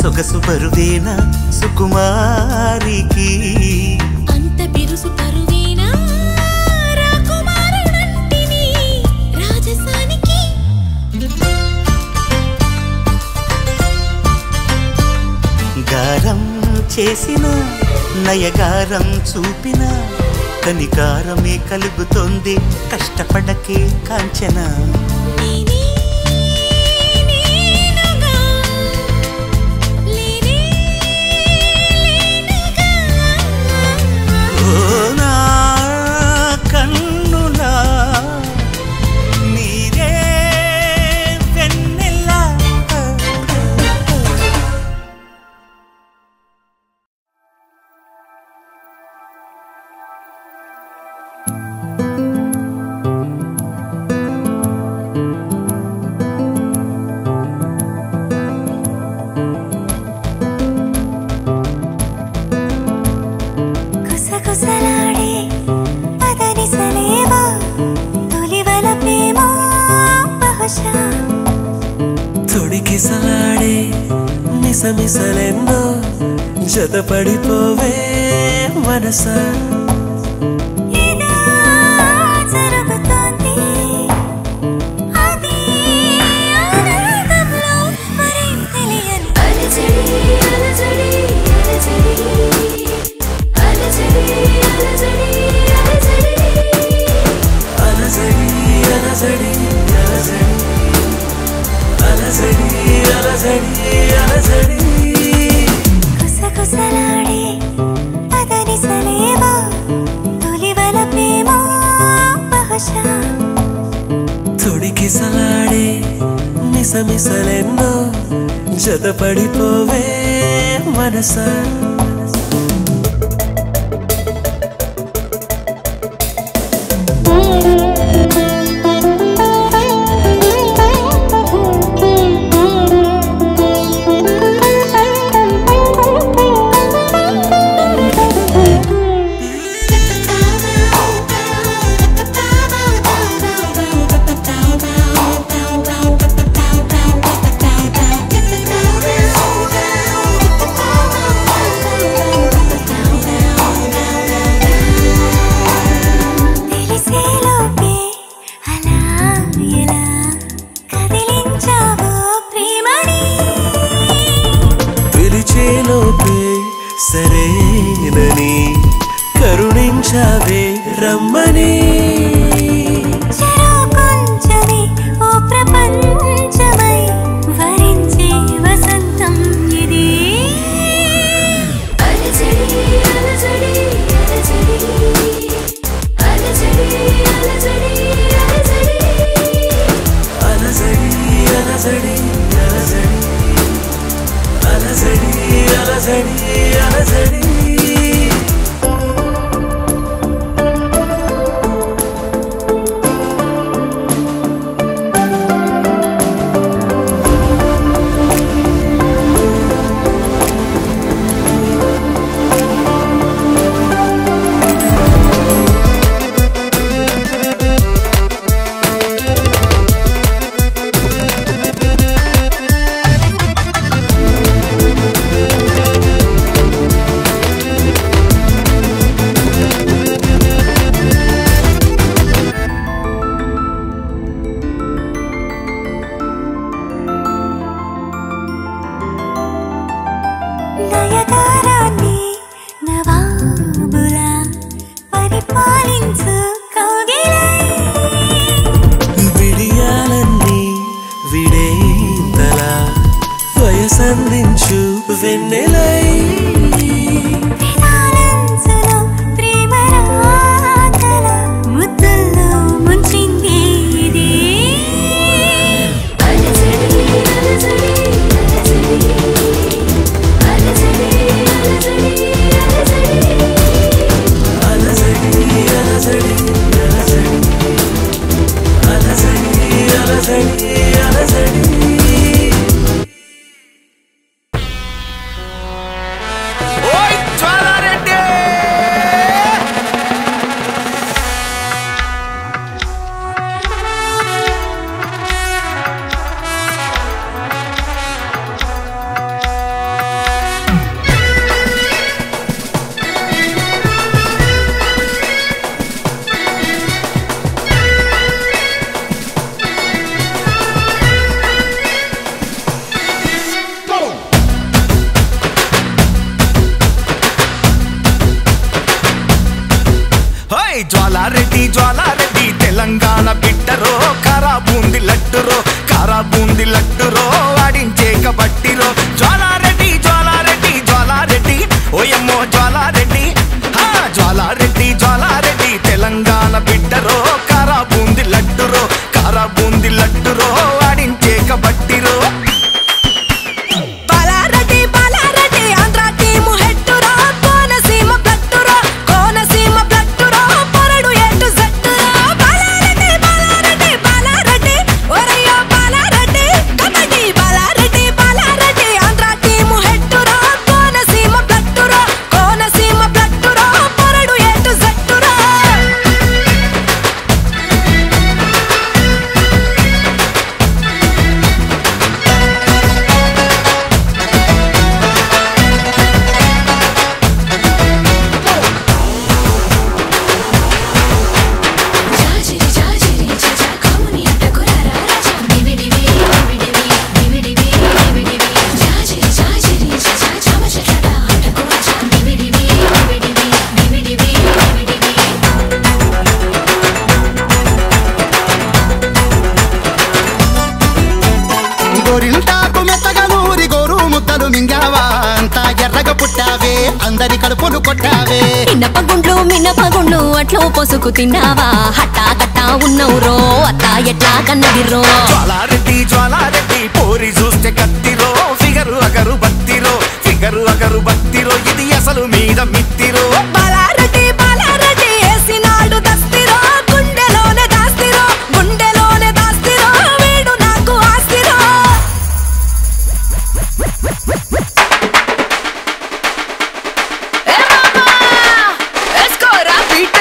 సొగసు బరువేన సుకుమారికి అంత బిరుసు పరువేనా రాకుమారుడంటిని రాజసానికి గారం చేసిన నయగారం చూపిన కనికారమే కలుగుతోంది కష్టపడకే కాంచన నేనే నేనుగా లేనే లేనుగా ఓ నా కన్నులా నీరే వెన్నెలా కుసకుసలాడే పదనిసలేమో తొలివల ప్రేమ బహుశా తొడికిసలాడే మిసమిసలెన్నో జతపడిపోవే మనసా ఏదో జరుగుతోంది అది ఆనందంలో మరేం తెలియని అలజడి అలజడి అలజడి అలజడి అలజడి అలజడి అలజడి అలజడి అలజడి అలజడి అలజడి కుసకుసలాడే పదనిసలేమో తొలివల ప్రేమ బహుశా తొడికిసలాడే మిసమిసలెన్నో జతపడిపోవే మనసా తెలిసేలోపే అలా ఎలా కదిలించావో ప్రేమని పిలిచేలోపే సరేనని కరుణించావే రమ్మని చెరో కొంచెమే ఓ ప్రపంచమై వరించే వసంతం ఇది అలజడి అలజడి అలజడి అలజడి అలజడి అలజడి అలజడి అలజడి అలజడి అలజడి అలజడి నయగారాన్ని నవాబులా పరిపాలించు కౌగిలై విడియాలన్నీ విడేంతలా వయసందించు వెన్నెలై వినాలంచులో ప్రేమ రాతల ముద్దుల్లో ముంచింది ఇది అలజడి అలజడి అలజడి అలజడి అలజడి అలజడి అలజడి అలజడి అలజడి అలజడి హోయ్ జ్వాలారెడ్డి జ్వాలారెడ్డి తెలంగాణ బిడ్డరో కారా బూంది లడ్డురో కారా బూంది లడ్డురో ఆడించేక బట్టిరో జ్వాలారెడ్డి జ్వాలారెడ్డి జ్వాలారెడ్డి ఓయమ్మో జ్వాలారెడ్డి హా, జ్వాలారెడ్డి జ్వాలారెడ్డి తెలంగాణ బిడ్డరో కారా బూంది లడ్డురో కారా బూంది లడ్డురో ఆడించేక బట్టిరో బాలారెడ్డి బాలారెడ్డి ఆంధ్ర టీము హెట్టురా కోనసీమ బ్లట్టురా కోనసీమ బ్లట్టురా పొరడు ఎటు జట్టురా బాలారెడ్డి బాలారెడ్డి బాలారెడ్డి ఒరయ్యో బాలారెడ్డి కబడ్డీ బాలారెడ్డి బాలారెడ్డి ఆంధ్ర టీము హెట్టురా కోనసీమ బ్లట్టురా కోనసీమ బ్లట్టురా పొరడు ఎటు జట్టురా జాజిరి జాజిరి జజా కౌని అటకురారా రాజా డివిడివి డివిడివి డివిడివి డివిడివి జాజిరి జాజిరి జజా చమచటట అటకురాజా డివిడివి డివిడివి డివిడివి డివిడివి గోరింటాకు మెత్తగా నూరి గోరు ముద్దలు మింగావా అంతా ఎర్రగా పుట్టావే అందరి కడుపులు కొట్టావే మినపగుండ్లు మినపగుండ్లు అట్లో పొసుకు తిన్నావా హట్టా కట్టా ఉన్నవురో అత్త ఎట్లా కన్నదిరో జ్వాలారెడ్డి జ్వాలారెడ్డి పోరి చూస్తే కత్తిరో ఫిగరు అగరు బత్తిరో ఫిగరు అగరు బత్తిరో ఇది అసలు మీద మిత్తిరో బాలారెడ్డి బాలారెడ్డి ఏసినాడు దస్తిరో గుండెలోనే దాస్తిరో గుండెలోనే దాస్తిరో వీడు నాకు ఆస్తిరో ఎస్కోరా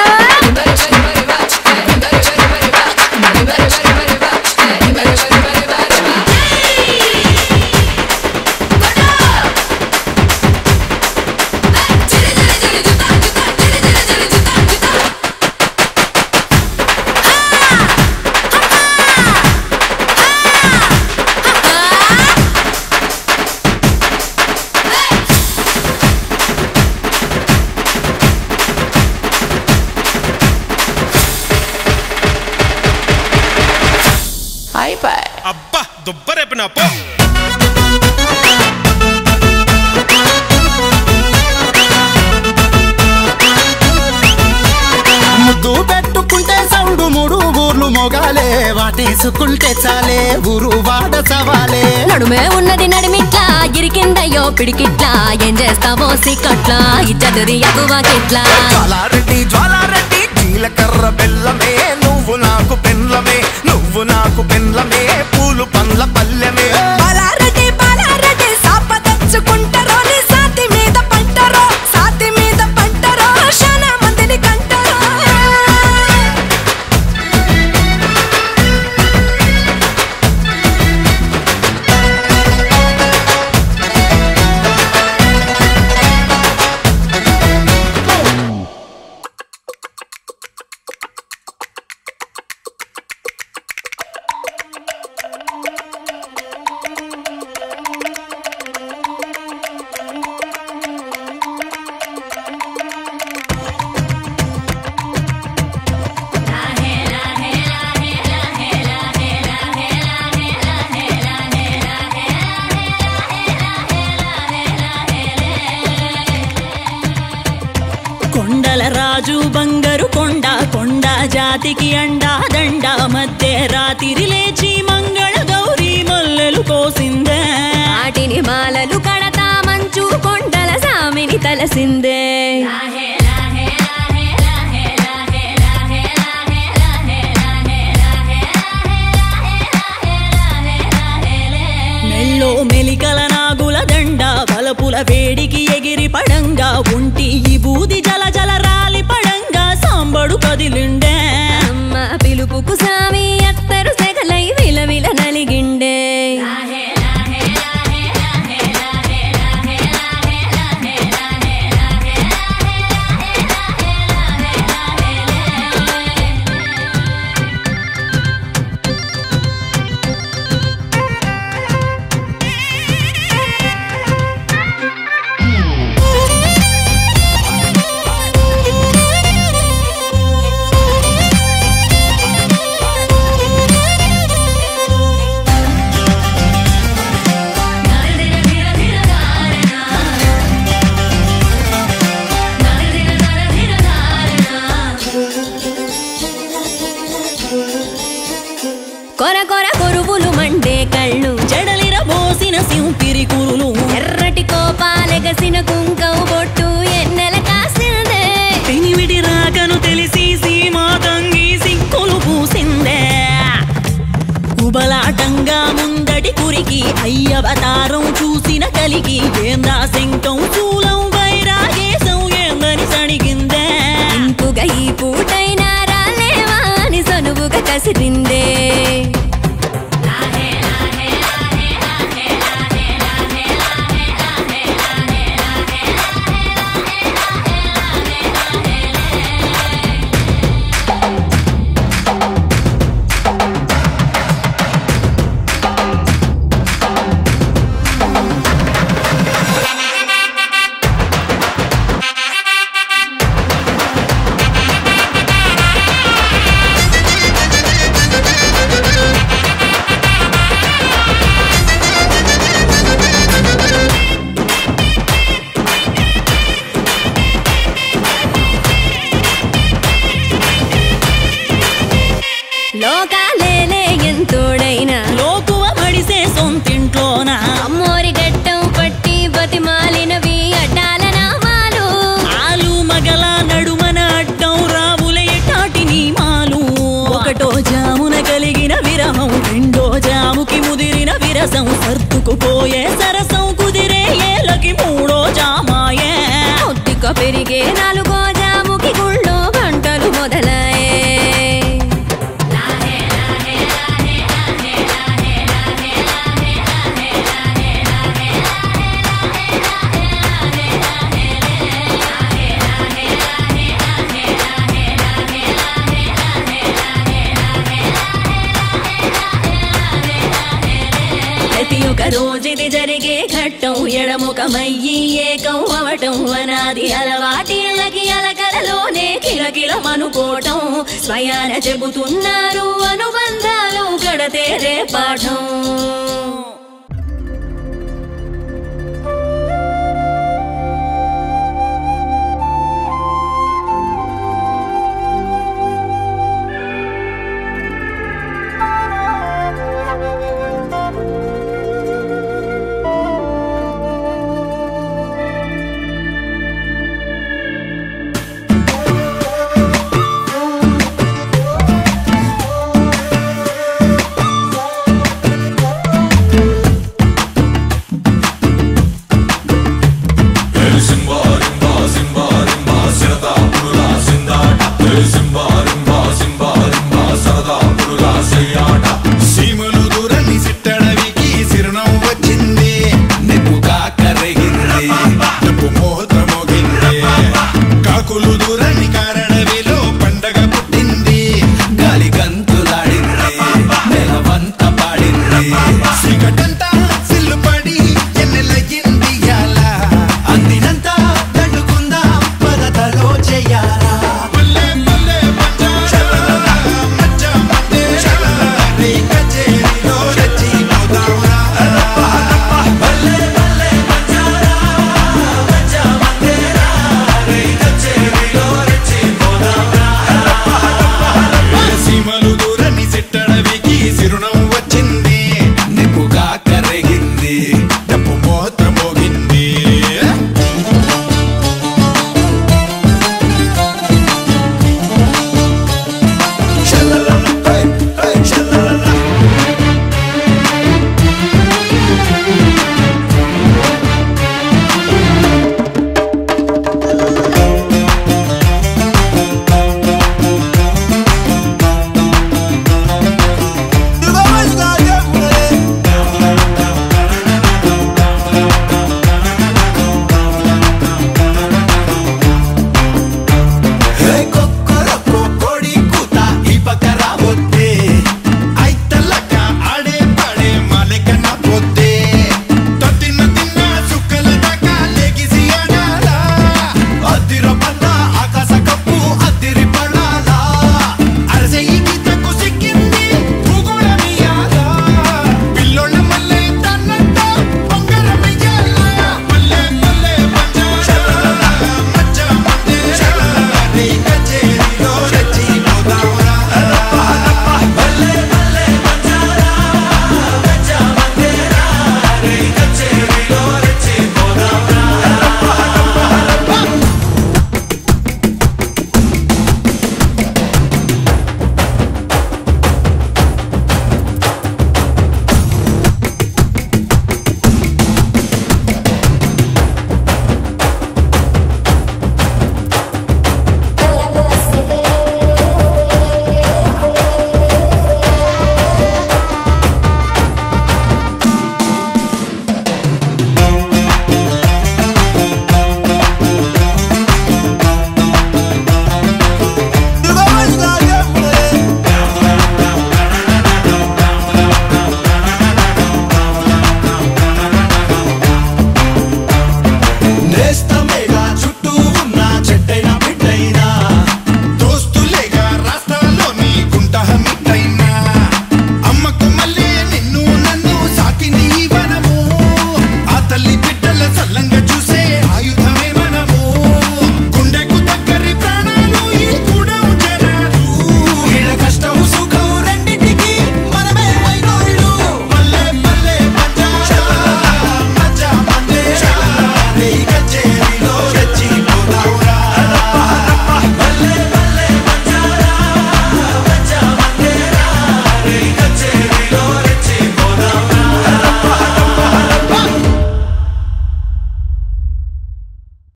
అయిపోయి అబ్బా దుబ్బరేపిన పో ముద్దు పెట్టుకుంటే సౌండు మూడు ఊర్లు మొగాలే వాటేసుకుంటే చాలే ఊరు వాడ సవాలే నడుమే ఉన్నది నడిమిట్లా ఇరికిందయ్యో పిడికిట్లా ఏం చేస్తావో సిక్కట్లా ఇచ్చదురి ఎగువకిట్లా జ్వాలారెడ్డి జ్వాలారెడ్డి జీలకర్ర బెల్లమే నువ్వు నాకు పెన్లమే నువ్వు నాకు పెన్లమే పూలు పండ్ల పల్లెమే బాలారెడ్డి బాలారెడ్డి సాప తెచ్చుకుంటారో నీ సాతి మీద పంటరో సాతి మీద పంటరో శానా మందిని కంటరో కొండల రాజు బంగారు కొండ కొండ జాతికి అండా దండ మధ్య రాత్రి లేచి మంగళ గౌరీ మొల్లలు కోసిందే వాటిని మాలలు కడతా మంచు కొండల సామిని తలసిందే మెల్లో మెలికల నాగుల దండ బలపుల వేడికి ఎగిరి పడంగా ఒంటి ఈ బూది జల జల రాలి పడంగా సాంబడు కదిలిండే అమ్మ పిలుపుకు సామి అత్త పూసిన కుంకం బొట్టు ఎన్నెల కాసిందే పెనివిడి రాకను తెలిసి సీమా తంగి సిక్కులు పూసిందే ఉబలాటంగా ముందటి కురికి అయ్యవతారం చూసిన కలిగి ఏందా శంకం చూలం వైరాగేశం ఏందని సణిగిందే ఇంపుగా ఈ పూటైనా రాలేవా అని సనువుగా కసిరిందే లోకాలేలే ఎంతోడైనా లోకువ మడిసే సొంతింట్లోన అమ్మోరి గట్టం పట్టి బతిమాలినవి అడ్డాల నామాలు ఆలు మగల నడుమన అడ్డం రావులే టాటి నీమాలు ఒకటో జామున కలిగిన విరహం రెండో జాముకి ముదిరిన విరసం సర్దుకుపోయే సరసం కుదిరే ఏలకి మూడో జామాయే ఒత్తిక పెరిగే నాలుగో జాముకి గుళ్ళో గంటలు మొదలయ్యే ప్రతి ఒక్క రోజుది జరిగే ఘట్టం ఎడముఖమయ్యి ఏకం అవటం అనాది అలవాటిళ్ళకి అలకలలోనే కిలకిలమనుకోవటం స్వయాన చెబుతున్నారు అనుబంధాలు గడతేరే పాఠం